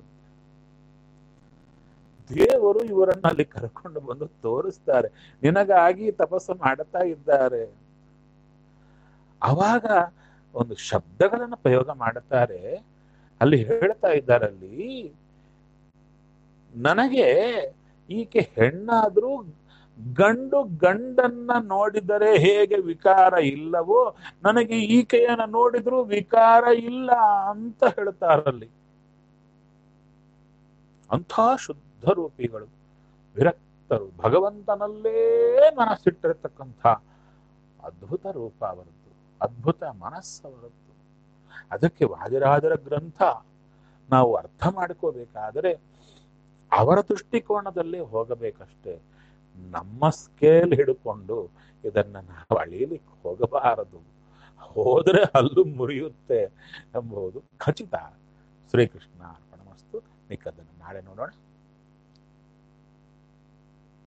ದೇವರು ಇವರನ್ನ ಅಲ್ಲಿ ಕರ್ಕೊಂಡು ಬಂದು ತೋರಿಸ್ತಾರೆ ನಿನಗಾಗಿ ತಪಸ್ಸು ಮಾಡುತ್ತಾ ಇದ್ದಾರೆ ಅವಾಗ ಒಂದು ಶಬ್ದಗಳನ್ನ ಪ್ರಯೋಗ ಮಾಡುತ್ತಾರೆ ಅಲ್ಲಿ ಹೇಳ್ತಾ ಇದ್ದಾರೆ ಅಲ್ಲಿ ನನಗೆ ಈಕೆ ಹೆಣ್ಣಾದ್ರೂ ಗಂಡು ಗಂಡನ್ನ ನೋಡಿದರೆ ಹೇಗೆ ವಿಕಾರ ಇಲ್ಲವೋ ನನಗೆ ಈಕೆಯನ್ನ ನೋಡಿದ್ರೂ ವಿಕಾರ ಇಲ್ಲ ಅಂತ ಹೇಳ್ತಾರಲ್ಲಿ ಅಂಥ ಶುದ್ಧ ರೂಪಿಗಳು ವಿರಕ್ತರು ಭಗವಂತನಲ್ಲೇ ಮನಸ್ಸಿಟ್ಟಿರತಕ್ಕಂಥ ಅದ್ಭುತ ರೂಪ ಅವರದ್ದು ಅದ್ಭುತ ಮನಸ್ಸವರದ್ದು ಅದಕ್ಕೆ ವಾದಿರಾಜರ ಗ್ರಂಥ ನಾವು ಅರ್ಥ ಮಾಡ್ಕೋಬೇಕಾದರೆ ಅವರ ದೃಷ್ಟಿಕೋನದಲ್ಲೇ ಹೋಗಬೇಕಷ್ಟೇ ನಮ್ಮ ಸ್ಕೇಲ್ ಹಿಡ್ಕೊಂಡು ಇದನ್ನ ನಾವು ಅಳಿಲಿಕ್ಕೆ ಹೋಗಬಾರದು ಹೋದ್ರೆ ಹಲ್ಲು ಮುರಿಯುತ್ತೆ ಎಂಬುದು ಖಚಿತ ಶ್ರೀಕೃಷ್ಣ ಅರ್ಪಣಮಸ್ತು ಮಿಕ್ಕದ್ದನ್ನು ನಾಳೆ ನೋಡೋಣ